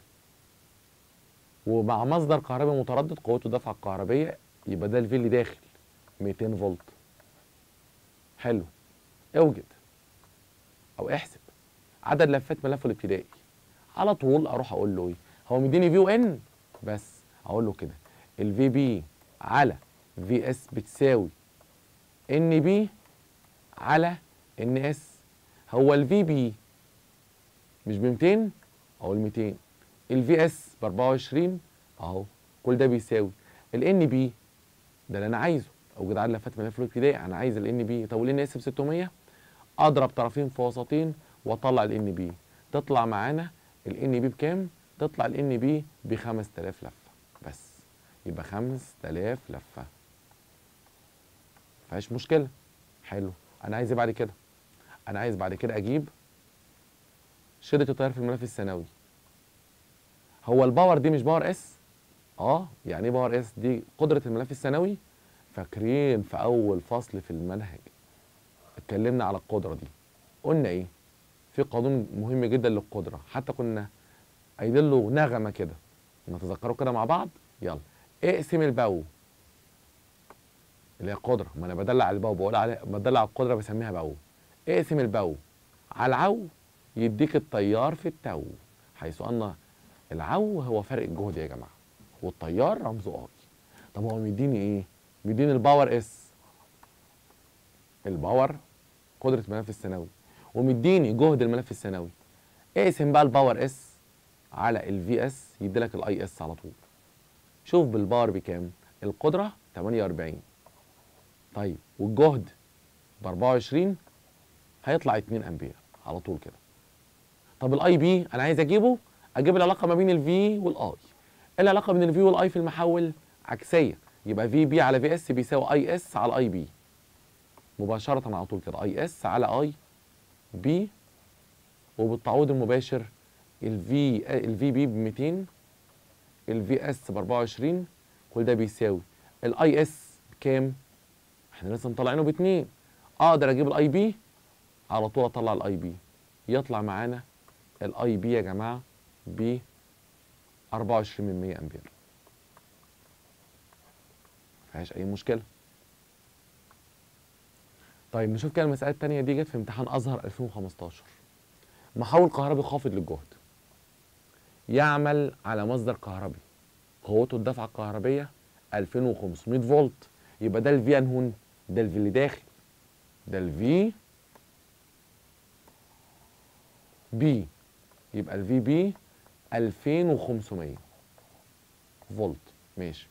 ومع مصدر كهربي متردد قوته الدفعه الكهربيه يبقى ده الفي اللي داخل 200 فولت حلو اوجد او احسب عدد لفات ملفه الابتدائي على طول اروح اقول له ايه هو مديني في وان بس اقول له كده الفي بي على في اس بتساوي ان بي على ان اس هو الفي بي مش ب 200 اقول 200 الفي اس ب 24 اهو كل ده بيساوي الان بي ده اللي انا عايزه اوجد عدد لفات ملف الابتدائي انا عايز الان بي طب والان اس ب 600 اضرب طرفين في وسطين واطلع الان بي تطلع معانا الان بي بكام تطلع الان بي ب 5000 لفه بس يبقى 5000 لفه مفيهاش مشكله حلو انا عايز ايه بعد كده انا عايز بعد كده اجيب شده التيار في الملف الثانوي هو الباور دي مش باور اس اه يعني ايه باور اس دي قدره الملف الثانوي فاكرين في اول فصل في المنهج اتكلمنا على القدره دي قلنا ايه في قانون مهم جدا للقدره حتى كنا قايلين له نغمه كده نتذكره كده مع بعض يلا اقسم البو اللي هي القدره ما انا بدلع على البو بقول عليه بدلع على القدره بسميها بو اقسم البو على العو يديك التيار في التو حيث ان العو هو فرق الجهد يا جماعه والتيار رمزه اي طب هو مديني ايه مديني الباور اس الباور قدره الملف الثانوي ومديني جهد الملف الثانوي اقسم بقى الباور اس على الفي اس يدي لك الاي اس على طول شوف بالباور بكام القدره 48 طيب والجهد ب 24 هيطلع 2 امبير على طول كده طب الاي بي انا عايز اجيبه اجيب العلاقه ما بين الفي والاي العلاقه بين الفي والاي في المحول عكسيه يبقى في بي على في اس بيساوي اي اس على اي بي مباشره على طول كده اي اس على اي بي وبالتعويض المباشر الفي الفي بي ب 200 الفي اس ب 24 كل ده بيساوي الاي اس بكام؟ احنا لسه مطلعينه ب 2 اقدر اجيب الاي بي على طول اطلع الاي بي يطلع معانا الاي بي يا جماعه ب 24 من 100 امبير مفيهاش اي مشكله طيب نشوف كده المساله الثانيه دي جت في امتحان ازهر 2015 محول كهربي خافض للجهد يعمل على مصدر كهربي قوته الدفعه الكهربيه 2500 فولت يبقى ده الفي انهون ده الفي اللي داخل ده الفي بي يبقى الفي بي 2500 فولت ماشي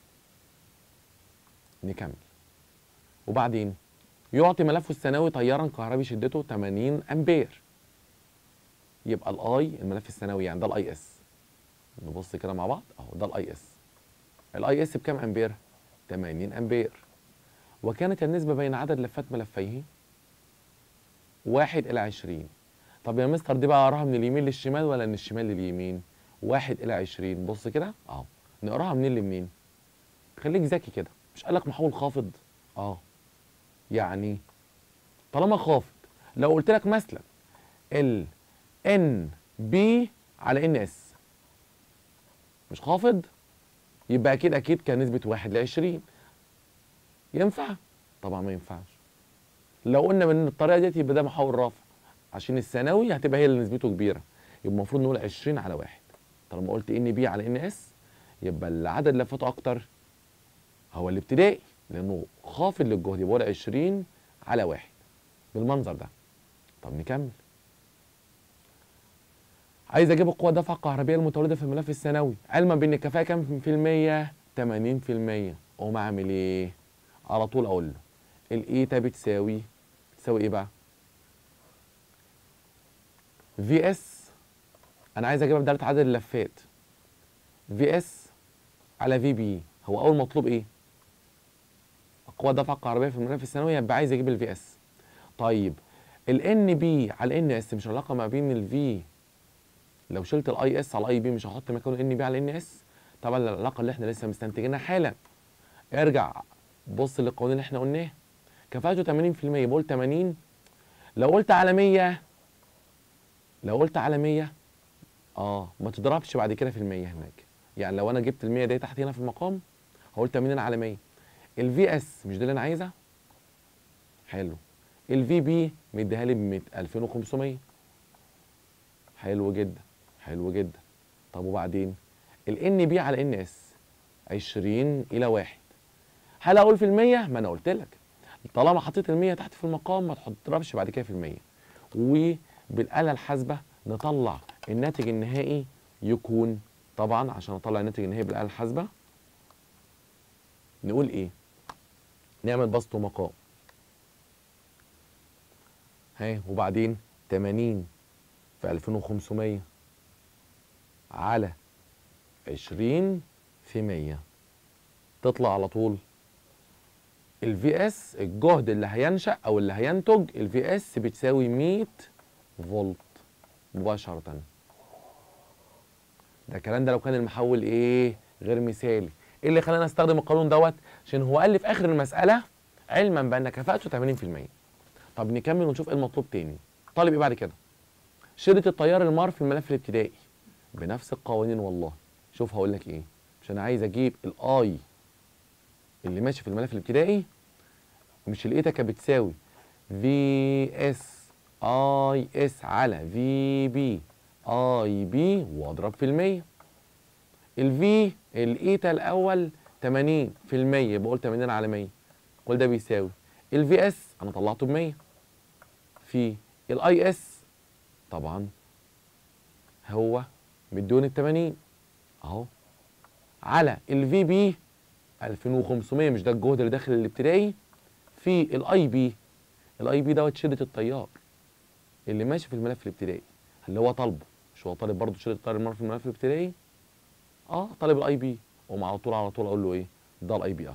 نكمل وبعدين يعطي ملفه الثانوي تيارا كهربي شدته 80 امبير يبقى الاي الملف الثانوي يعني ده الاي اس نبص كده مع بعض اهو ده الاي اس الاي اس بكام امبير 80 امبير وكانت النسبه بين عدد لفات ملفيه واحد الى 20 طب يا مستر دي بقى اقراها من اليمين للشمال ولا من الشمال لليمين واحد الى 20 بص كده اهو نقراها منين لمنين خليك ذكي كده مش قالك محول خافض اه يعني طالما خافض لو قلت لك مثلا ال ان بي على ان اس مش خافض يبقى اكيد اكيد كان نسبه واحد ل 20 ينفع طبعا ما ينفعش لو قلنا من الطريقه ديت يبقى ده محول رافع عشان الثانوي هتبقى هي اللي نسبته كبيره يبقى المفروض نقول 20 على واحد طالما قلت ان بي على ان اس يبقى العدد لفاته اكتر هو الابتدائي لانه خافض للجهد يبقى 20 على واحد بالمنظر ده طب نكمل عايز اجيب القوه الدفعه الكهربائيه المتولده في الملف الثانوي علما بان الكفاءه كام في المية 80% اقوم اعمل ايه على طول اقول له الايتا بتساوي بتساوي ايه بقى في اس انا عايز اجيبها بداله عدد اللفات في اس على في بي هو اول مطلوب ايه القوه الدفعه الكهربائيه في الملف الثانوي يبقى عايز اجيب الفي اس طيب الان بي على ان اس مش علاقه ما بين الفي لو شلت الاي اس على الاي بي مش هحط مكانه ان بي على ان اس طبعا العلاقه اللي احنا لسه مستنتجينها حالا ارجع بص للقوانين اللي احنا قلناها كفاءته 80% بقول 80 لو قلت على 100 لو قلت على 100 اه ما تضربش بعد كده في المية هناك يعني لو انا جبت ال 100 دي تحت هنا في المقام هقول 80 على 100 الفي اس مش ده اللي انا عايزها حلو الفي بي مديها لي ب 2500 حلو جدا حلو جدا طب وبعدين الان بي على ان اس 20 الى 1 هل اقول في المية ما انا قلت لك طالما حطيت المية تحت في المقام ما تضربش بعد كده في المية وبالآلة الحاسبة نطلع الناتج النهائي يكون طبعا عشان اطلع الناتج النهائي بالآلة الحاسبة نقول ايه نعمل بسط ومقام ها وبعدين 80 في 2500 على 20 في 100 تطلع على طول الفي اس الجهد اللي هينشأ او اللي هينتج الفي اس بتساوي 100 فولت مباشرة ده الكلام ده لو كان المحول ايه غير مثالي ايه اللي خلاني استخدم القانون دوت عشان هو قال لي في اخر المسألة علما بان كفاءته 80% طب نكمل ونشوف ايه المطلوب تاني طالب ايه بعد كده شدة التيار المار في الملف الابتدائي بنفس القوانين والله شوف هقول لك ايه مش انا عايز اجيب الاي اللي ماشي في الملف الابتدائي مش الايتا كانت بتساوي في اس اي اس على في بي اي بي واضرب في المية الفي الايتا الاول 80 في المية بقول 80 على 100 كل ده بيساوي الفي اس انا طلعته ب 100 في الاي اس طبعا هو مديون ال 80 اهو على الفي بي 2500 مش ده الجهد اللي داخل الابتدائي في الاي بي الاي بي دوت شده التيار اللي ماشي في الملف الابتدائي اللي هو طالبه مش هو طالب برضه شده التيار المره في الملف الابتدائي اه طالب الاي بي ومع على طول على طول اقول له ايه ده الاي بي اهو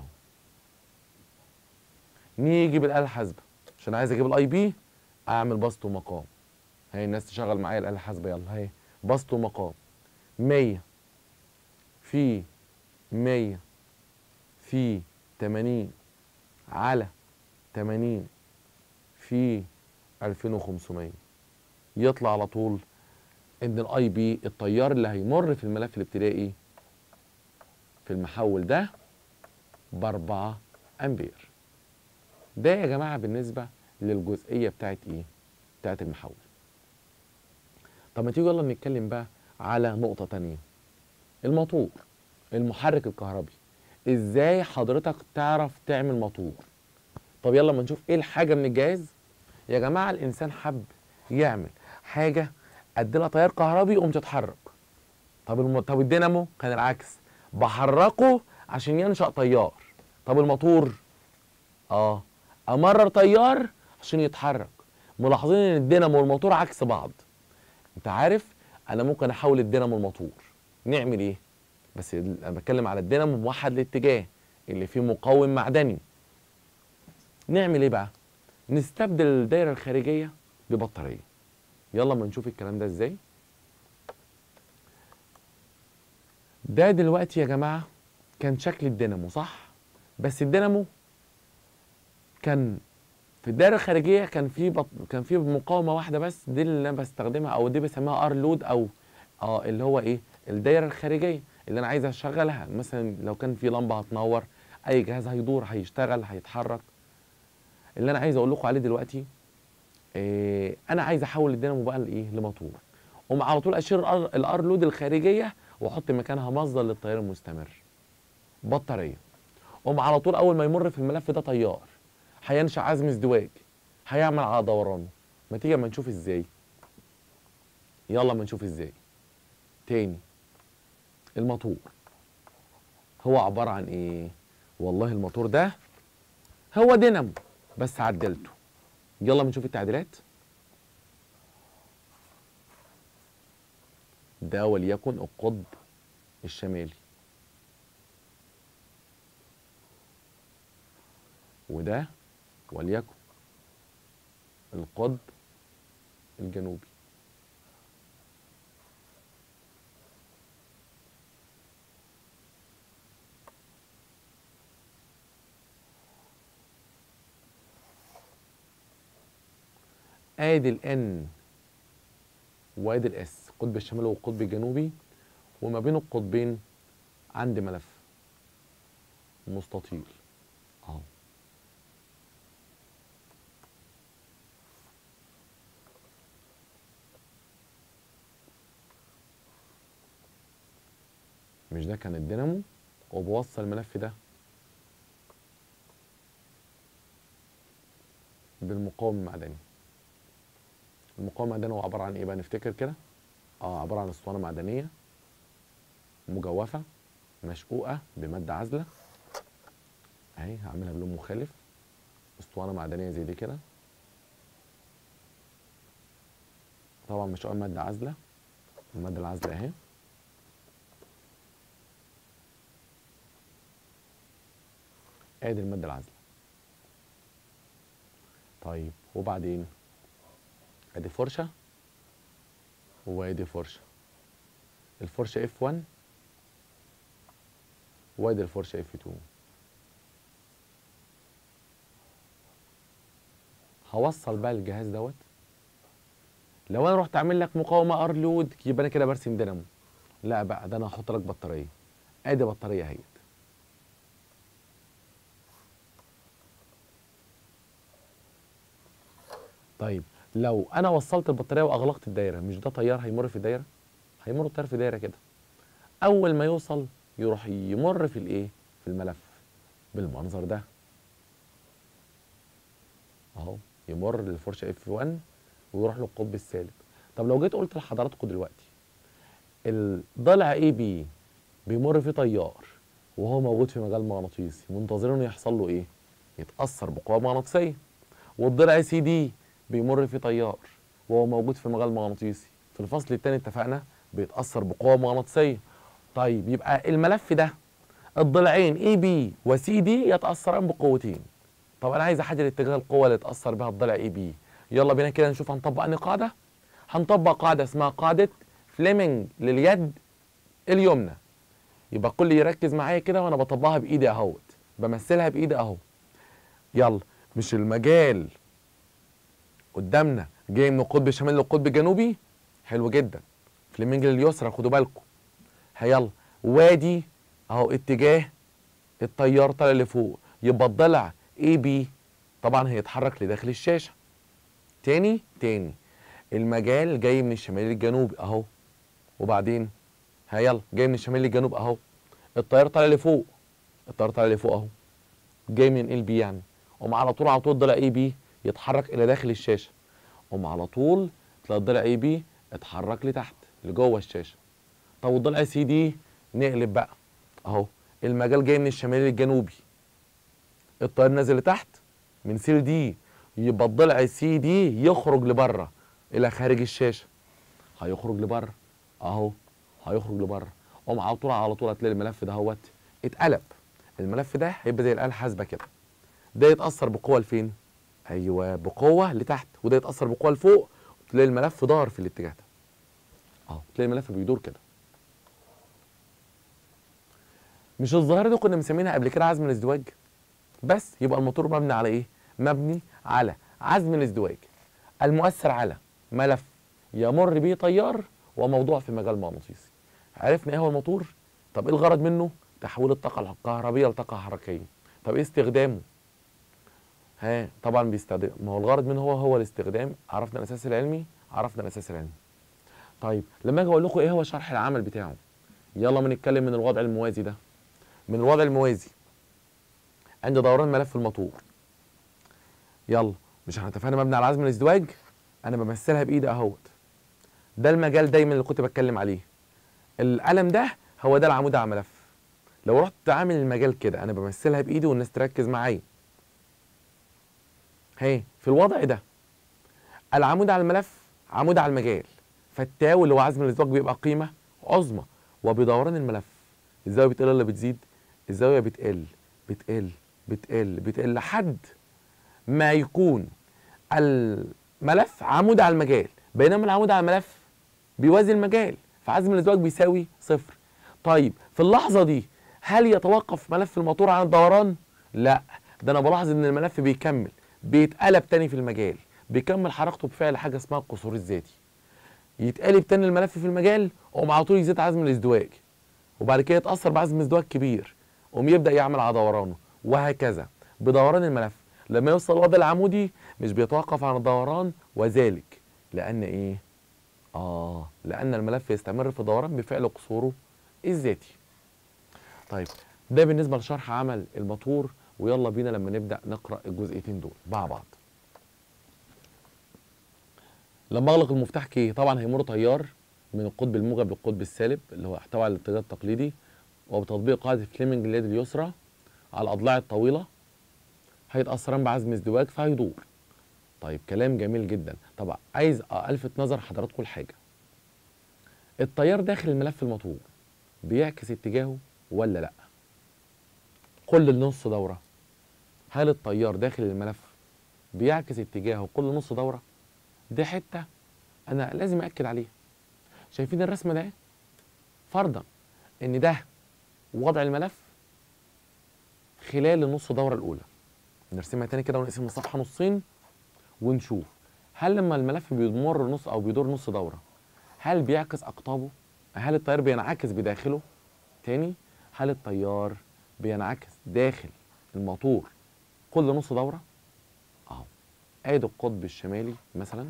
نيجي بالاله الحاسبه عشان عايز اجيب الاي بي اعمل بسط ومقام هي الناس تشغل معايا الاله الحاسبه يلا هي بسط ومقام 100 في 100 في 80 على 80 في 2500 يطلع على طول ان الاي بي التيار اللي هيمر في الملف الابتدائي في المحول ده ب 4 امبير ده يا جماعه بالنسبه للجزئيه بتاعت ايه بتاعت المحول طب ما تيجي يلا نتكلم بقى على نقطه تانية الموتور المحرك الكهربي ازاي حضرتك تعرف تعمل موتور طب يلا ما نشوف ايه الحاجه من الجهاز يا جماعه الانسان حب يعمل حاجه اديلها تيار كهربي قوم تتحرك طب الم... طب الدينامو كان العكس بحركه عشان ينشا تيار طب الموتور اه امرر تيار عشان يتحرك ملاحظين ان الدينامو والموتور عكس بعض انت عارف انا ممكن احول الدينامو الموتور نعمل ايه بس انا بتكلم على الدينامو موحد الاتجاه اللي فيه مقاوم معدني نعمل ايه بقى نستبدل الدايره الخارجيه ببطاريه يلا ما نشوف الكلام ده ازاي ده دلوقتي يا جماعه كان شكل الدينامو صح بس الدينامو كان في الدايره الخارجيه كان في بط... كان في مقاومه واحده بس دي اللي انا بستخدمها او دي بسميها ار لود او اه اللي هو ايه الدايره الخارجيه اللي انا عايز اشغلها مثلا لو كان في لمبه هتنور اي جهاز هيدور هيشتغل هيتحرك اللي انا عايز اقول لكم عليه دلوقتي إيه انا عايز احول الدينامو بقى لايه لموتور قوم على طول اشيل الار الار لود الخارجيه واحط مكانها مصدر للتيار المستمر بطاريه قوم على طول اول ما يمر في الملف ده تيار هينشا عزم ازدواج هيعمل على دورانه ما تيجي اما نشوف ازاي يلا ما نشوف ازاي تاني الموتور هو عباره عن ايه والله الموتور ده هو دينامو بس عدلته يلا بنشوف التعديلات ده وليكن القطب الشمالي وده وليكن القطب الجنوبي ادي الان وادي الاس القطب الشمالي والقطب الجنوبي وما بين القطبين عندي ملف مستطيل اهو مش ده كان الدينامو وبوصل الملف ده بالمقاوم المعدني المقاوم المعدني هو عباره عن ايه بقى نفتكر كده اه عباره عن اسطوانه معدنيه مجوفه مشقوقه بماده عازله اهي هعملها بلون مخالف اسطوانه معدنيه زي دي كده طبعا مشقوقه بماده عازله الماده العازله اهي ادي الماده العازله طيب وبعدين ادي فرشه وادي فرشه الفرشه اف 1 وادي الفرشه اف 2 هوصل بقى الجهاز دوت لو انا رحت اعمل لك مقاومه ار لود يبقى انا كده برسم دينامو لا بقى ده انا هحط لك بطاريه ادي بطاريه اهيت طيب لو انا وصلت البطاريه واغلقت الدايره مش ده تيار هيمر في الدايره هيمر التيار في دايره كده اول ما يوصل يروح يمر في الايه في الملف بالمنظر ده اهو يمر للفرشه اف 1 ويروح للقطب السالب طب لو جيت قلت لحضراتكم دلوقتي الضلع اي بي بيمر فيه تيار وهو موجود في مجال مغناطيسي منتظرين انه يحصل له ايه يتاثر بقوه مغناطيسيه والضلع سي دي بيمر فيه تيار وهو موجود في مجال مغناطيسي في الفصل الثاني اتفقنا بيتاثر بقوه مغناطيسيه طيب يبقى الملف ده الضلعين اي بي وسي دي يتاثران بقوتين طب انا عايز احدد اتجاه القوه اللي يتاثر بها الضلع اي بي يلا بينا كده نشوف هنطبق انهي قاعده هنطبق قاعده اسمها قاعده فليمنج لليد اليمنى يبقى كل يركز معايا كده وانا بطبقها بايدي اهوت بمثلها بايدي اهو يلا مش المجال قدامنا جاي من القطب الشمالي للقطب الجنوبي حلو جدا فليمنج لليسرى خدوا بالكم هيلا وادي اهو اتجاه التيار طالع لفوق يبقى الضلع اي بي طبعا هيتحرك لداخل الشاشه تاني تاني المجال جاي من الشمال للجنوب اهو وبعدين هيلا جاي من الشمال للجنوب اهو التيار طالع لفوق التيار طالع لفوق اهو جاي من ال بي يعني قوم على طول على طول الضلع اي بي يتحرك الى داخل الشاشه قوم على طول تلاقي الضلع اي بي اتحرك لتحت لجوه الشاشه طب والضلع سي دي نقلب بقى اهو المجال جاي من الشمال للجنوبي التيار نازل لتحت من سي دي يبقى الضلع سي دي يخرج لبره الى خارج الشاشه هيخرج لبره اهو هيخرج لبره قوم على طول على طول هتلاقي الملف ده اهوت اتقلب الملف ده هيبقى زي الاله الحاسبه كده ده يتاثر بقوه لفين ايوه بقوه لتحت وده يتاثر بقوه لفوق تلاقي الملف دار في الاتجاه ده اهو تلاقي الملف بيدور كده مش الظاهره دي كنا مسمينها قبل كده عزم الازدواج بس يبقى الموتور مبني على ايه مبني على عزم الازدواج المؤثر على ملف يمر به تيار وموضوع في مجال مغناطيسي عرفنا ايه هو الموتور طب ايه الغرض منه تحويل الطاقه الكهربيه لطاقه حركيه طب ايه استخدامه ها طبعا بيستخدم ما هو الغرض منه هو هو الاستخدام عرفنا الاساس العلمي عرفنا الاساس العلمي طيب لما اجي اقول لكم ايه هو شرح العمل بتاعه يلا ما نتكلم من الوضع الموازي ده من الوضع الموازي عند دوران ملف الموتور يلا مش احنا اتفقنا مبني على عزم الازدواج انا بمثلها بايدي اهوت ده المجال دايما اللي كنت بتكلم عليه القلم ده هو ده العمود على الملف لو رحت عامل المجال كده انا بمثلها بايدي والناس تركز معايا هي في الوضع ده العمود على الملف عمود على المجال فالتاو اللي هو عزم الازدواج بيبقى قيمه عظمى وبدوران الملف الزاويه بتقل ولا بتزيد الزاويه بتقل بتقل بتقل بتقل لحد ما يكون الملف عمود على المجال بينما العمود على الملف بيوازي المجال فعزم الازدواج بيساوي صفر طيب في اللحظه دي هل يتوقف ملف الموتور عن الدوران لا ده انا بلاحظ ان الملف بيكمل بيتقلب تاني في المجال بيكمل حركته بفعل حاجه اسمها القصور الذاتي يتقلب تاني الملف في المجال قوم على طول يزيد عزم الازدواج وبعد كده يتاثر بعزم ازدواج كبير قوم يبدا يعمل على دورانه وهكذا بدوران الملف لما يوصل الوضع العمودي مش بيتوقف عن الدوران وذلك لان ايه اه لان الملف يستمر في دوران بفعل قصوره الذاتي طيب ده بالنسبه لشرح عمل الموتور ويلا بينا لما نبدا نقرا الجزئيتين دول مع بعض لما اغلق المفتاح كي طبعا هيمر تيار من القطب الموجب للقطب السالب اللي هو احتوى على الاتجاه التقليدي وبتطبيق قاعده فليمنج اليد اليسرى على الاضلاع الطويله هيتاثران بعزم ازدواج فهيدور طيب كلام جميل جدا طبعا عايز الفت نظر حضراتكم لحاجه التيار داخل الملف المطلوب بيعكس اتجاهه ولا لا كل نص دوره هل التيار داخل الملف بيعكس اتجاهه كل نص دوره دي حته انا لازم اكد عليها شايفين الرسمه ده فرضا ان ده وضع الملف خلال النص دوره الاولى نرسمها تاني كده ونقسم الصفحه نصين ونشوف هل لما الملف بيمر نص او بيدور نص دوره هل بيعكس اقطابه هل التيار بينعكس بداخله تاني هل التيار بينعكس داخل الموتور كل نص دوره اهو ادي القطب الشمالي مثلا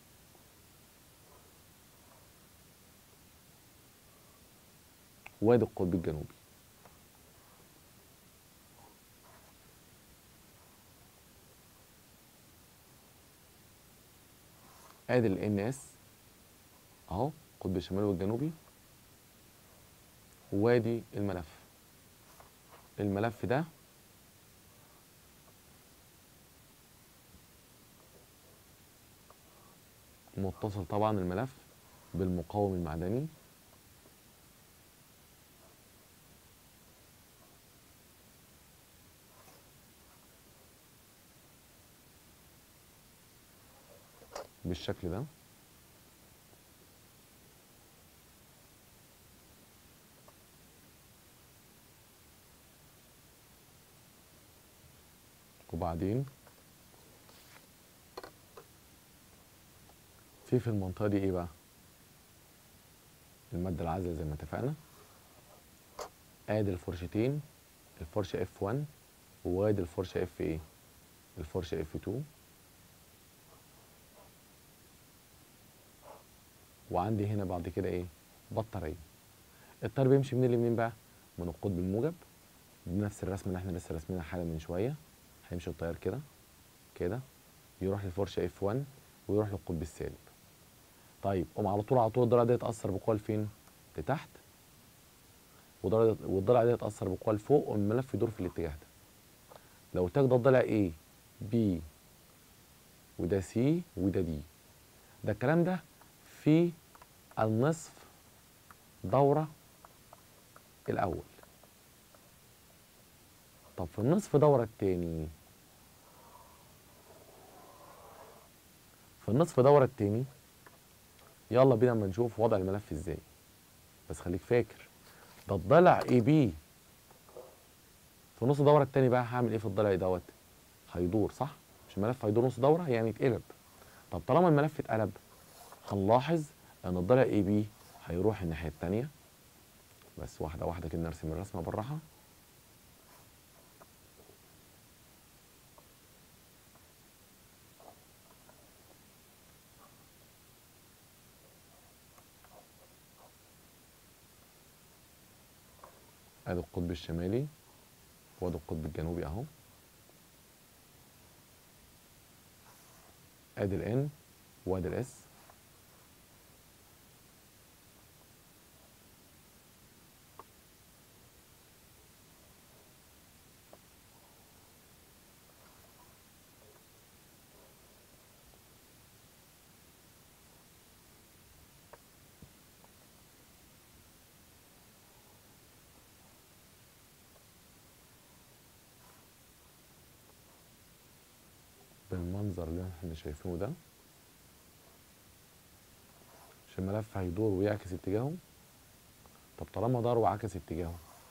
وادي القطب الجنوبي ادي ال اس اهو القطب الشمالي والجنوبي وادي الملف الملف ده متصل طبعا الملف بالمقاوم المعدني بالشكل ده وبعدين في في المنطقة دي ايه بقى المادة العازلة زي ما اتفقنا ادي الفرشتين الفرشة اف 1 وادي الفرشة اف ايه الفرشة اف 2 وعندي هنا بعد كده ايه بطارية التيار بيمشي منين لمنين بقى من القطب الموجب بنفس الرسمة اللي احنا لسه راسمينها حالا من شوية هيمشي التيار كده كده يروح للفرشة اف 1 ويروح للقطب السالب طيب قوم على طول على طول الضلع دي يتأثر بقوة لفين؟ لتحت والضلع والضلع دي يتأثر بقوة لفوق والملف يدور في الاتجاه ده لو قلت لك ده الضلع A B وده C وده D ده الكلام ده في النصف دورة الأول طب في النصف دورة التاني في النصف دورة التاني يلا بينا اما نشوف وضع الملف ازاي بس خليك فاكر ده الضلع اي بي في نص دورة التاني بقى هعمل ايه في الضلع دوت هيدور صح مش الملف هيدور نص دورة يعني يتقلب طب طالما الملف اتقلب هنلاحظ ان الضلع اي بي هيروح الناحية التانية بس واحدة واحدة كده نرسم الرسمة بالراحة ادي القطب الشمالي وادي القطب الجنوبي اهو ادي الان وادي الاس بالمنظر اللي احنا شايفينه ده عشان الملف هيدور ويعكس اتجاهه طب طالما دار وعكس اتجاهه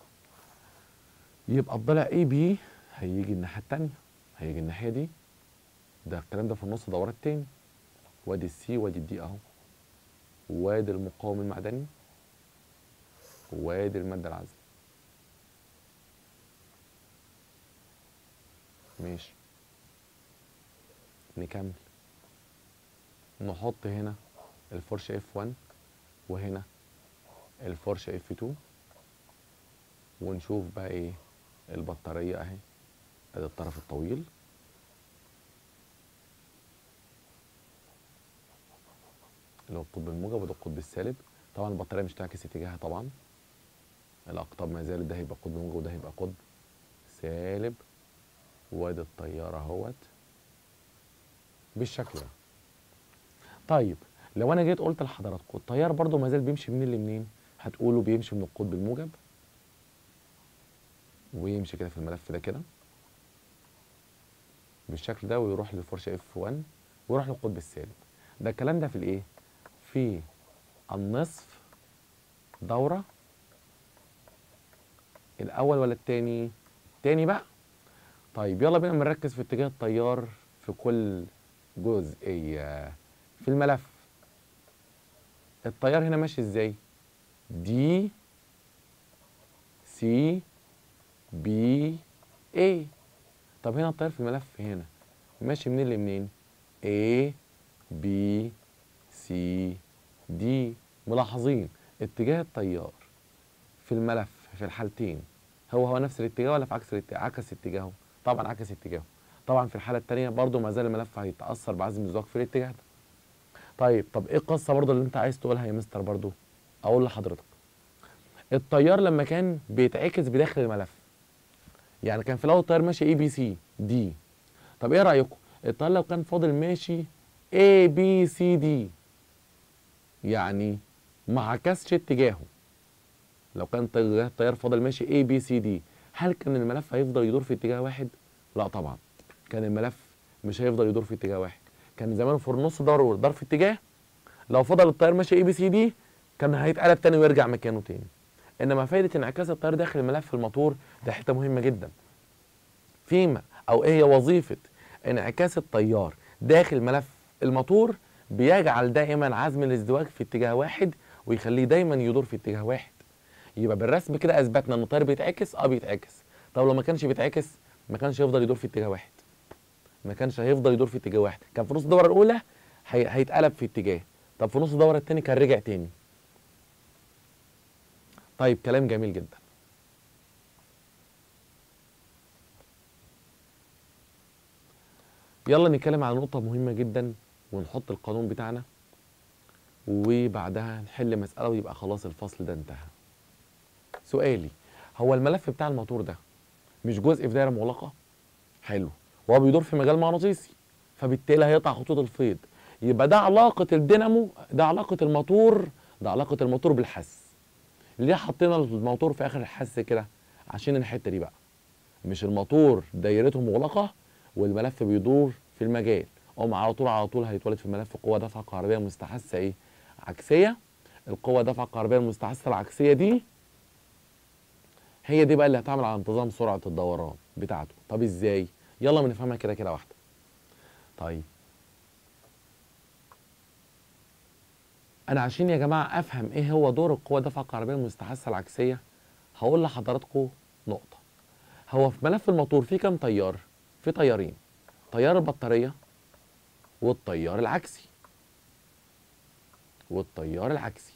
يبقى الضلع اي بي هيجي الناحية التانية هيجي الناحية دي ده الكلام ده في النص دورات تاني وادي السي وادي الدي اهو وادي المقاوم المعدني وادي المادة العازلة ماشي نكمل نحط هنا الفرشة اف 1 وهنا الفرشة اف 2 ونشوف بقى ايه البطارية اهي ادي الطرف الطويل اللي هو القطب الموجب وده القطب السالب طبعا البطارية مش تعكس اتجاهها طبعا الاقطاب ما زالت ده هيبقى قطب موجب وده هيبقى قطب سالب وادي الطيارة اهوت بالشكل ده طيب لو انا جيت قلت لحضراتكم التيار برضو ما زال بيمشي منين لمنين هتقولوا بيمشي من القطب الموجب ويمشي كده في الملف ده كده بالشكل ده ويروح للفرشه اف 1 ويروح للقطب السالب ده الكلام ده في الايه في النصف دوره الاول ولا التاني التاني بقى طيب يلا بينا نركز في اتجاه التيار في كل جزئيه في الملف التيار هنا ماشي ازاي دي سي بي اي طب هنا التيار في الملف هنا ماشي منين لمنين A B C D ملاحظين اتجاه التيار في الملف في الحالتين هو هو نفس الاتجاه ولا في عكس الاتجاه عكس اتجاهه طبعا عكس اتجاهه طبعا في الحاله الثانيه برضو ما زال الملف هيتاثر بعزم الزواج في الاتجاه ده طيب طب ايه القصه برضه اللي انت عايز تقولها يا مستر برضه اقول لحضرتك التيار لما كان بيتعكس بداخل الملف يعني كان في الاول التيار ماشي اي بي سي دي طب ايه رايكم التيار لو كان فاضل ماشي اي بي سي دي يعني ما عكسش اتجاهه لو كان اتجاه التيار فاضل ماشي اي بي سي دي هل كان الملف هيفضل يدور في اتجاه واحد لا طبعا كان الملف مش هيفضل يدور في اتجاه واحد كان زمان في النص دور دار في اتجاه لو فضل التيار ماشي اي بي سي دي كان هيتقلب تاني ويرجع مكانه تاني انما فايده انعكاس التيار داخل الملف الموتور ده حته مهمه جدا فيما او ايه هي وظيفه انعكاس التيار داخل ملف الموتور بيجعل دائما عزم الازدواج في اتجاه واحد ويخليه دايما يدور في اتجاه واحد يبقى بالرسم كده اثبتنا ان التيار بيتعكس اه بيتعكس طب لو ما كانش بيتعكس ما كانش هيفضل يدور في اتجاه واحد ما كانش هيفضل يدور في اتجاه واحد كان في نص الدوره الاولى هي... هيتقلب في اتجاه طب في نص الدوره الثاني كان رجع تاني طيب كلام جميل جدا يلا نتكلم على نقطة مهمة جدا ونحط القانون بتاعنا وبعدها نحل مسألة ويبقى خلاص الفصل ده انتهى سؤالي هو الملف بتاع الموتور ده مش جزء في دايرة مغلقة حلو وهو بيدور في مجال مغناطيسي فبالتالي هيقطع خطوط الفيض يبقى ده علاقة الدينامو ده علاقة الموتور ده علاقة الموتور بالحس ليه حطينا الموتور في اخر الحس كده عشان الحته دي بقى مش الموتور دايرته مغلقه والملف بيدور في المجال قوم على طول على طول هيتولد في الملف قوه دفع كهربائيه مستحثه ايه عكسيه القوه دفع الكهربائيه المستحثه العكسيه دي هي دي بقى اللي هتعمل على انتظام سرعه الدوران بتاعته طب ازاي يلا بنفهمها كده كده واحده طيب انا عشان يا جماعه افهم ايه هو دور القوه دفع الكهربائيه المستحثه العكسيه هقول لحضراتكم نقطه هو في ملف الموتور فيه كام تيار في تيارين تيار البطاريه والتيار العكسي والتيار العكسي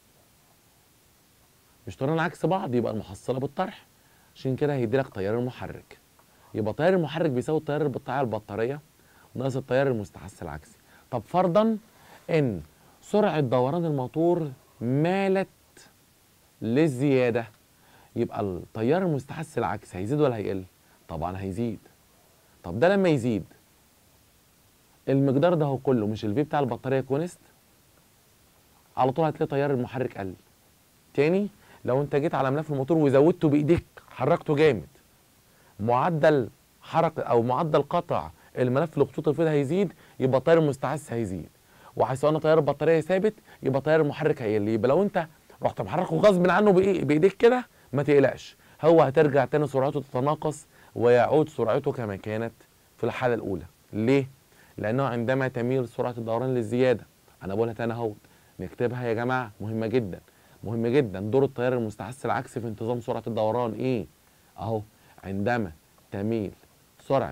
مش تيارين عكس بعض يبقى المحصله بالطرح عشان كده هيدي لك تيار المحرك يبقى تيار المحرك بيساوي التيار بتاع البطاريه ناقص التيار المستحث العكسي طب فرضا ان سرعة دوران الموتور مالت للزيادة يبقى التيار المستحث العكسي هيزيد ولا هيقل؟ طبعا هيزيد طب ده لما يزيد المقدار ده هو كله مش الفي بتاع البطارية كونست على طول هتلاقي تيار المحرك قل تاني لو انت جيت على ملف الموتور وزودته بايديك حركته جامد معدل حركة او معدل قطع الملف لخطوط الفيض هيزيد يبقى التيار المستحث هيزيد وحيث ان تيار البطاريه ثابت يبقى تيار المحرك هيقل يبقى لو انت رحت محركه غصب عنه بايديك كده ما تقلقش هو هترجع تاني سرعته تتناقص ويعود سرعته كما كانت في الحاله الاولى ليه لانه عندما تميل سرعه الدوران للزياده انا بقولها تاني اهو نكتبها يا جماعه مهمه جدا مهم جدا دور التيار المستحث العكسي في انتظام سرعه الدوران ايه اهو عندما تميل سرعه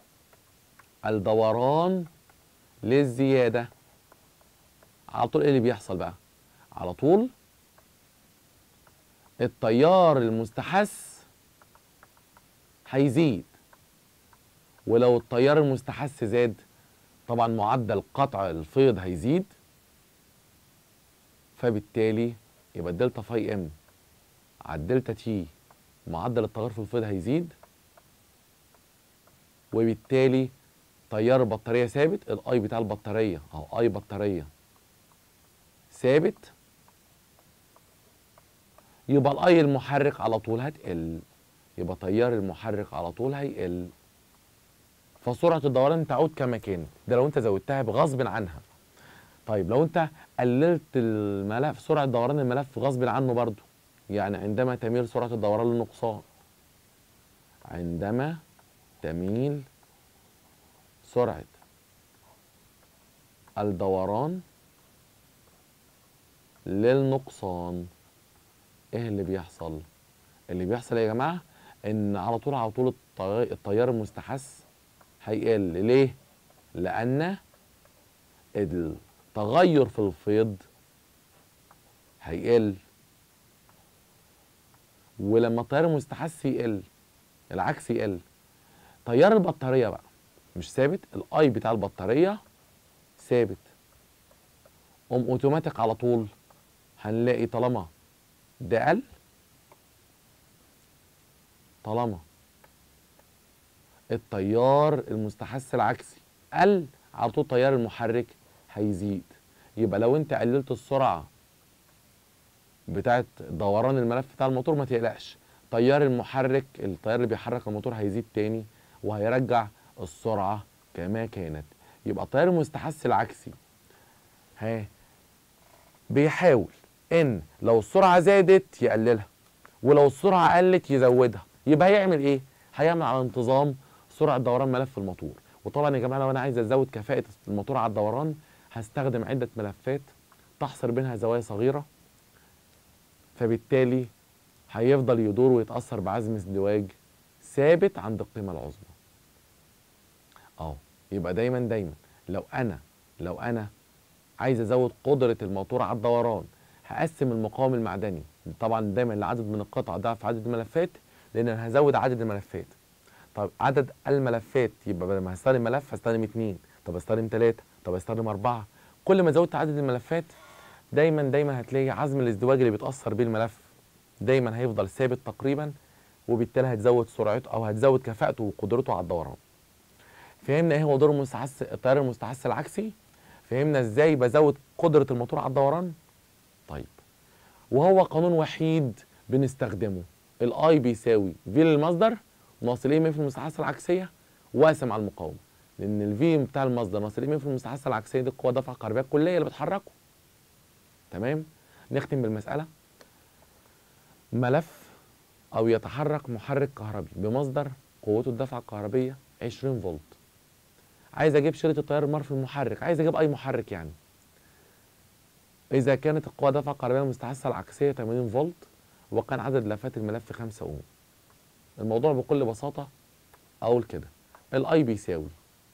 الدوران للزياده على طول ايه اللي بيحصل بقى على طول التيار المستحث هيزيد ولو التيار المستحث زاد طبعا معدل قطع الفيض هيزيد فبالتالي يبقى الدلتا فاي ام على الدلتا تي معدل التغير في الفيض هيزيد وبالتالي تيار البطاريه ثابت الاي بتاع البطاريه اهو اي بطاريه ثابت يبقى الاي المحرك على طول هتقل يبقى تيار المحرك على طول هيقل فسرعه الدوران تعود كما كانت ده لو انت زودتها بغصب عنها طيب لو انت قللت الملف سرعه دوران الملف غصب عنه برضو يعني عندما تميل سرعه الدوران للنقصان عندما تميل سرعه الدوران للنقصان ايه اللي بيحصل اللي بيحصل يا جماعه ان على طول على طول التيار المستحث هيقل ليه لان التغير في الفيض هيقل ولما التيار المستحث يقل العكس يقل تيار البطاريه بقى مش ثابت الاي بتاع البطاريه ثابت قوم اوتوماتيك على طول هنلاقي طالما ده قل طالما التيار المستحث العكسي قل على طول التيار المحرك هيزيد يبقى لو انت قللت السرعه بتاعت دوران الملف بتاع الموتور ما تقلقش تيار المحرك التيار اللي بيحرك الموتور هيزيد تاني وهيرجع السرعه كما كانت يبقى التيار المستحث العكسي ها بيحاول ان لو السرعه زادت يقللها ولو السرعه قلت يزودها يبقى هيعمل ايه هيعمل على انتظام سرعه دوران ملف الموتور وطبعا يا جماعه لو انا عايز ازود كفاءه الموتور على الدوران هستخدم عده ملفات تحصر بينها زوايا صغيره فبالتالي هيفضل يدور ويتاثر بعزم ازدواج ثابت عند القيمه العظمى اه يبقى دايما دايما لو انا لو انا عايز ازود قدره الموتور على الدوران هقسم المقاوم المعدني طبعا دايما العدد من القطع ضعف عدد الملفات لان انا هزود عدد الملفات طب عدد الملفات يبقى بدل ما هستخدم ملف هستخدم اثنين طب استخدم ثلاثه طب استخدم اربعه كل ما زودت عدد الملفات دايما دايما هتلاقي عزم الازدواج اللي بيتاثر بيه الملف دايما هيفضل ثابت تقريبا وبالتالي هتزود سرعته او هتزود كفاءته وقدرته على الدوران فهمنا ايه هو دور المستحث التيار المستحث العكسي فهمنا ازاي بزود قدره الموتور على الدوران طيب وهو قانون وحيد بنستخدمه الاي بيساوي في للمصدر ناقص الاي في المستحث العكسيه واقسم على المقاومه لان الفي بتاع المصدر ناقص الاي في المستحث العكسيه دي القوه دفع الكهربائيه الكليه اللي بتحركه تمام نختم بالمساله ملف او يتحرك محرك كهربي بمصدر قوته الدفعه الكهربيه 20 فولت عايز اجيب شريط التيار المرفي المحرك عايز اجيب اي محرك يعني اذا كانت القوه الدفعه الكهربائيه المستحثه العكسيه 80 فولت وكان عدد لفات الملف 5 اوم الموضوع بكل بساطه اقول كده الاي بيساوي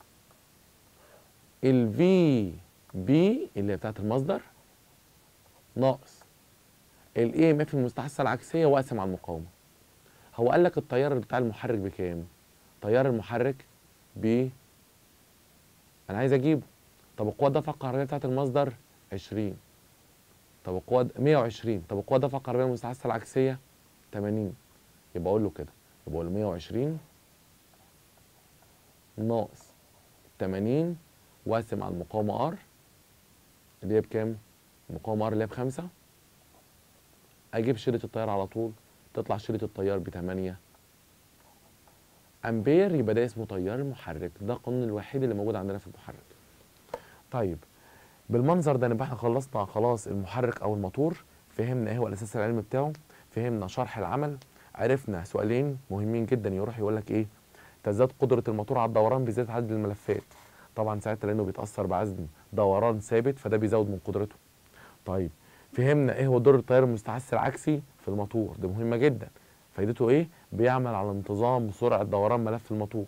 الفي بي اللي هي بتاعت المصدر ناقص الاي ام اف المستحثه العكسيه واقسم على المقاومه هو قال لك التيار بتاع المحرك بكام تيار المحرك ب انا عايز اجيبه طب القوه الدفع الكهربائيه بتاعت المصدر 20 طب القوه 120 طب القوه الدفع الكهربائيه المستحثه العكسيه 80 يبقى اقول له كده يبقى اقول له 120 ناقص 80 واقسم على المقاومه ار اللي هي بكام المقاومه ار اللي هي بخمسة اجيب شريط التيار على طول تطلع شريط التيار ب 8 امبير يبقى ده اسمه تيار المحرك ده القانون الوحيد اللي موجود عندنا في المحرك طيب بالمنظر ده نبقى احنا خلصنا خلاص المحرك او الموتور فهمنا ايه هو الاساس العلمي بتاعه فهمنا شرح العمل عرفنا سؤالين مهمين جدا يروح يقول لك ايه تزداد قدره الموتور على الدوران بزياده عدد الملفات طبعا ساعتها لانه بيتاثر بعزم دوران ثابت فده بيزود من قدرته طيب فهمنا ايه هو دور التيار المستحث العكسي في الموتور دي مهمه جدا فايدته ايه بيعمل على انتظام سرعه دوران ملف الموتور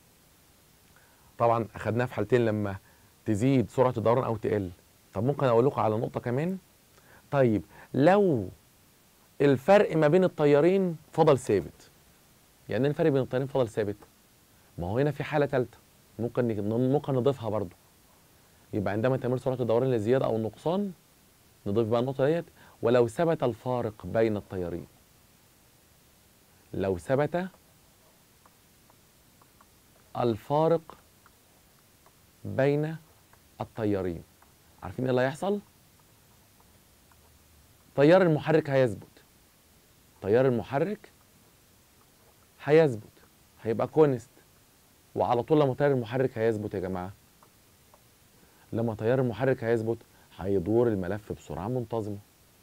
طبعا اخدناه في حالتين لما تزيد سرعه الدوران او تقل طب ممكن اقول لكم على نقطه كمان طيب لو الفرق ما بين التيارين فضل ثابت يعني ايه الفرق بين التيارين فضل ثابت ما هو هنا في حاله ثالثه ممكن ممكن نضيفها برضو يبقى عندما تمر سرعه الدوران للزياده او النقصان نضيف بقى النقطه ديت ولو ثبت الفارق بين التيارين لو ثبت الفارق بين التيارين عارفين ايه اللي هيحصل تيار المحرك هيثبت تيار المحرك هيثبت هيبقى كونست وعلى طول لما تيار المحرك هيثبت يا جماعه لما تيار المحرك هيثبت هيدور الملف بسرعه منتظمه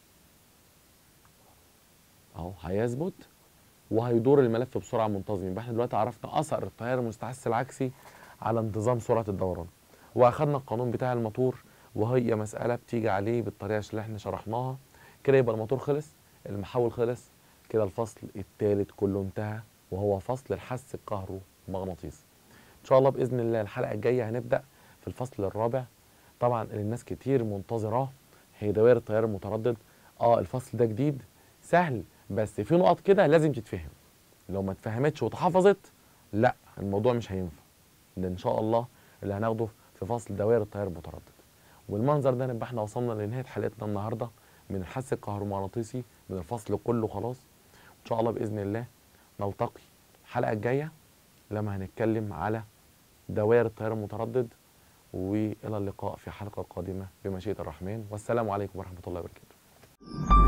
اهو هيثبت وهيدور الملف بسرعه منتظمه يبقى احنا دلوقتي عرفنا اثر التيار المستحث العكسي على انتظام سرعه الدوران واخدنا القانون بتاع الموتور وهي مساله بتيجي عليه بالطريقه اللي احنا شرحناها كده يبقى الموتور خلص المحول خلص كده الفصل الثالث كله انتهى وهو فصل الحس الكهرومغناطيسي ان شاء الله باذن الله الحلقه الجايه هنبدا في الفصل الرابع طبعا اللي الناس كتير منتظراه هي دوائر التيار المتردد اه الفصل ده جديد سهل بس في نقط كده لازم تتفهم لو ما اتفهمتش واتحفظت لا الموضوع مش هينفع ده ان شاء الله اللي هناخده في فصل دوائر التيار المتردد والمنظر ده نبقى احنا وصلنا لنهايه حلقتنا النهارده من الحس الكهرومغناطيسي من الفصل كله خلاص ان شاء الله باذن الله نلتقي الحلقه الجايه لما هنتكلم على دوائر التيار المتردد والى اللقاء في حلقه قادمه بمشيئه الرحمن والسلام عليكم ورحمه الله وبركاته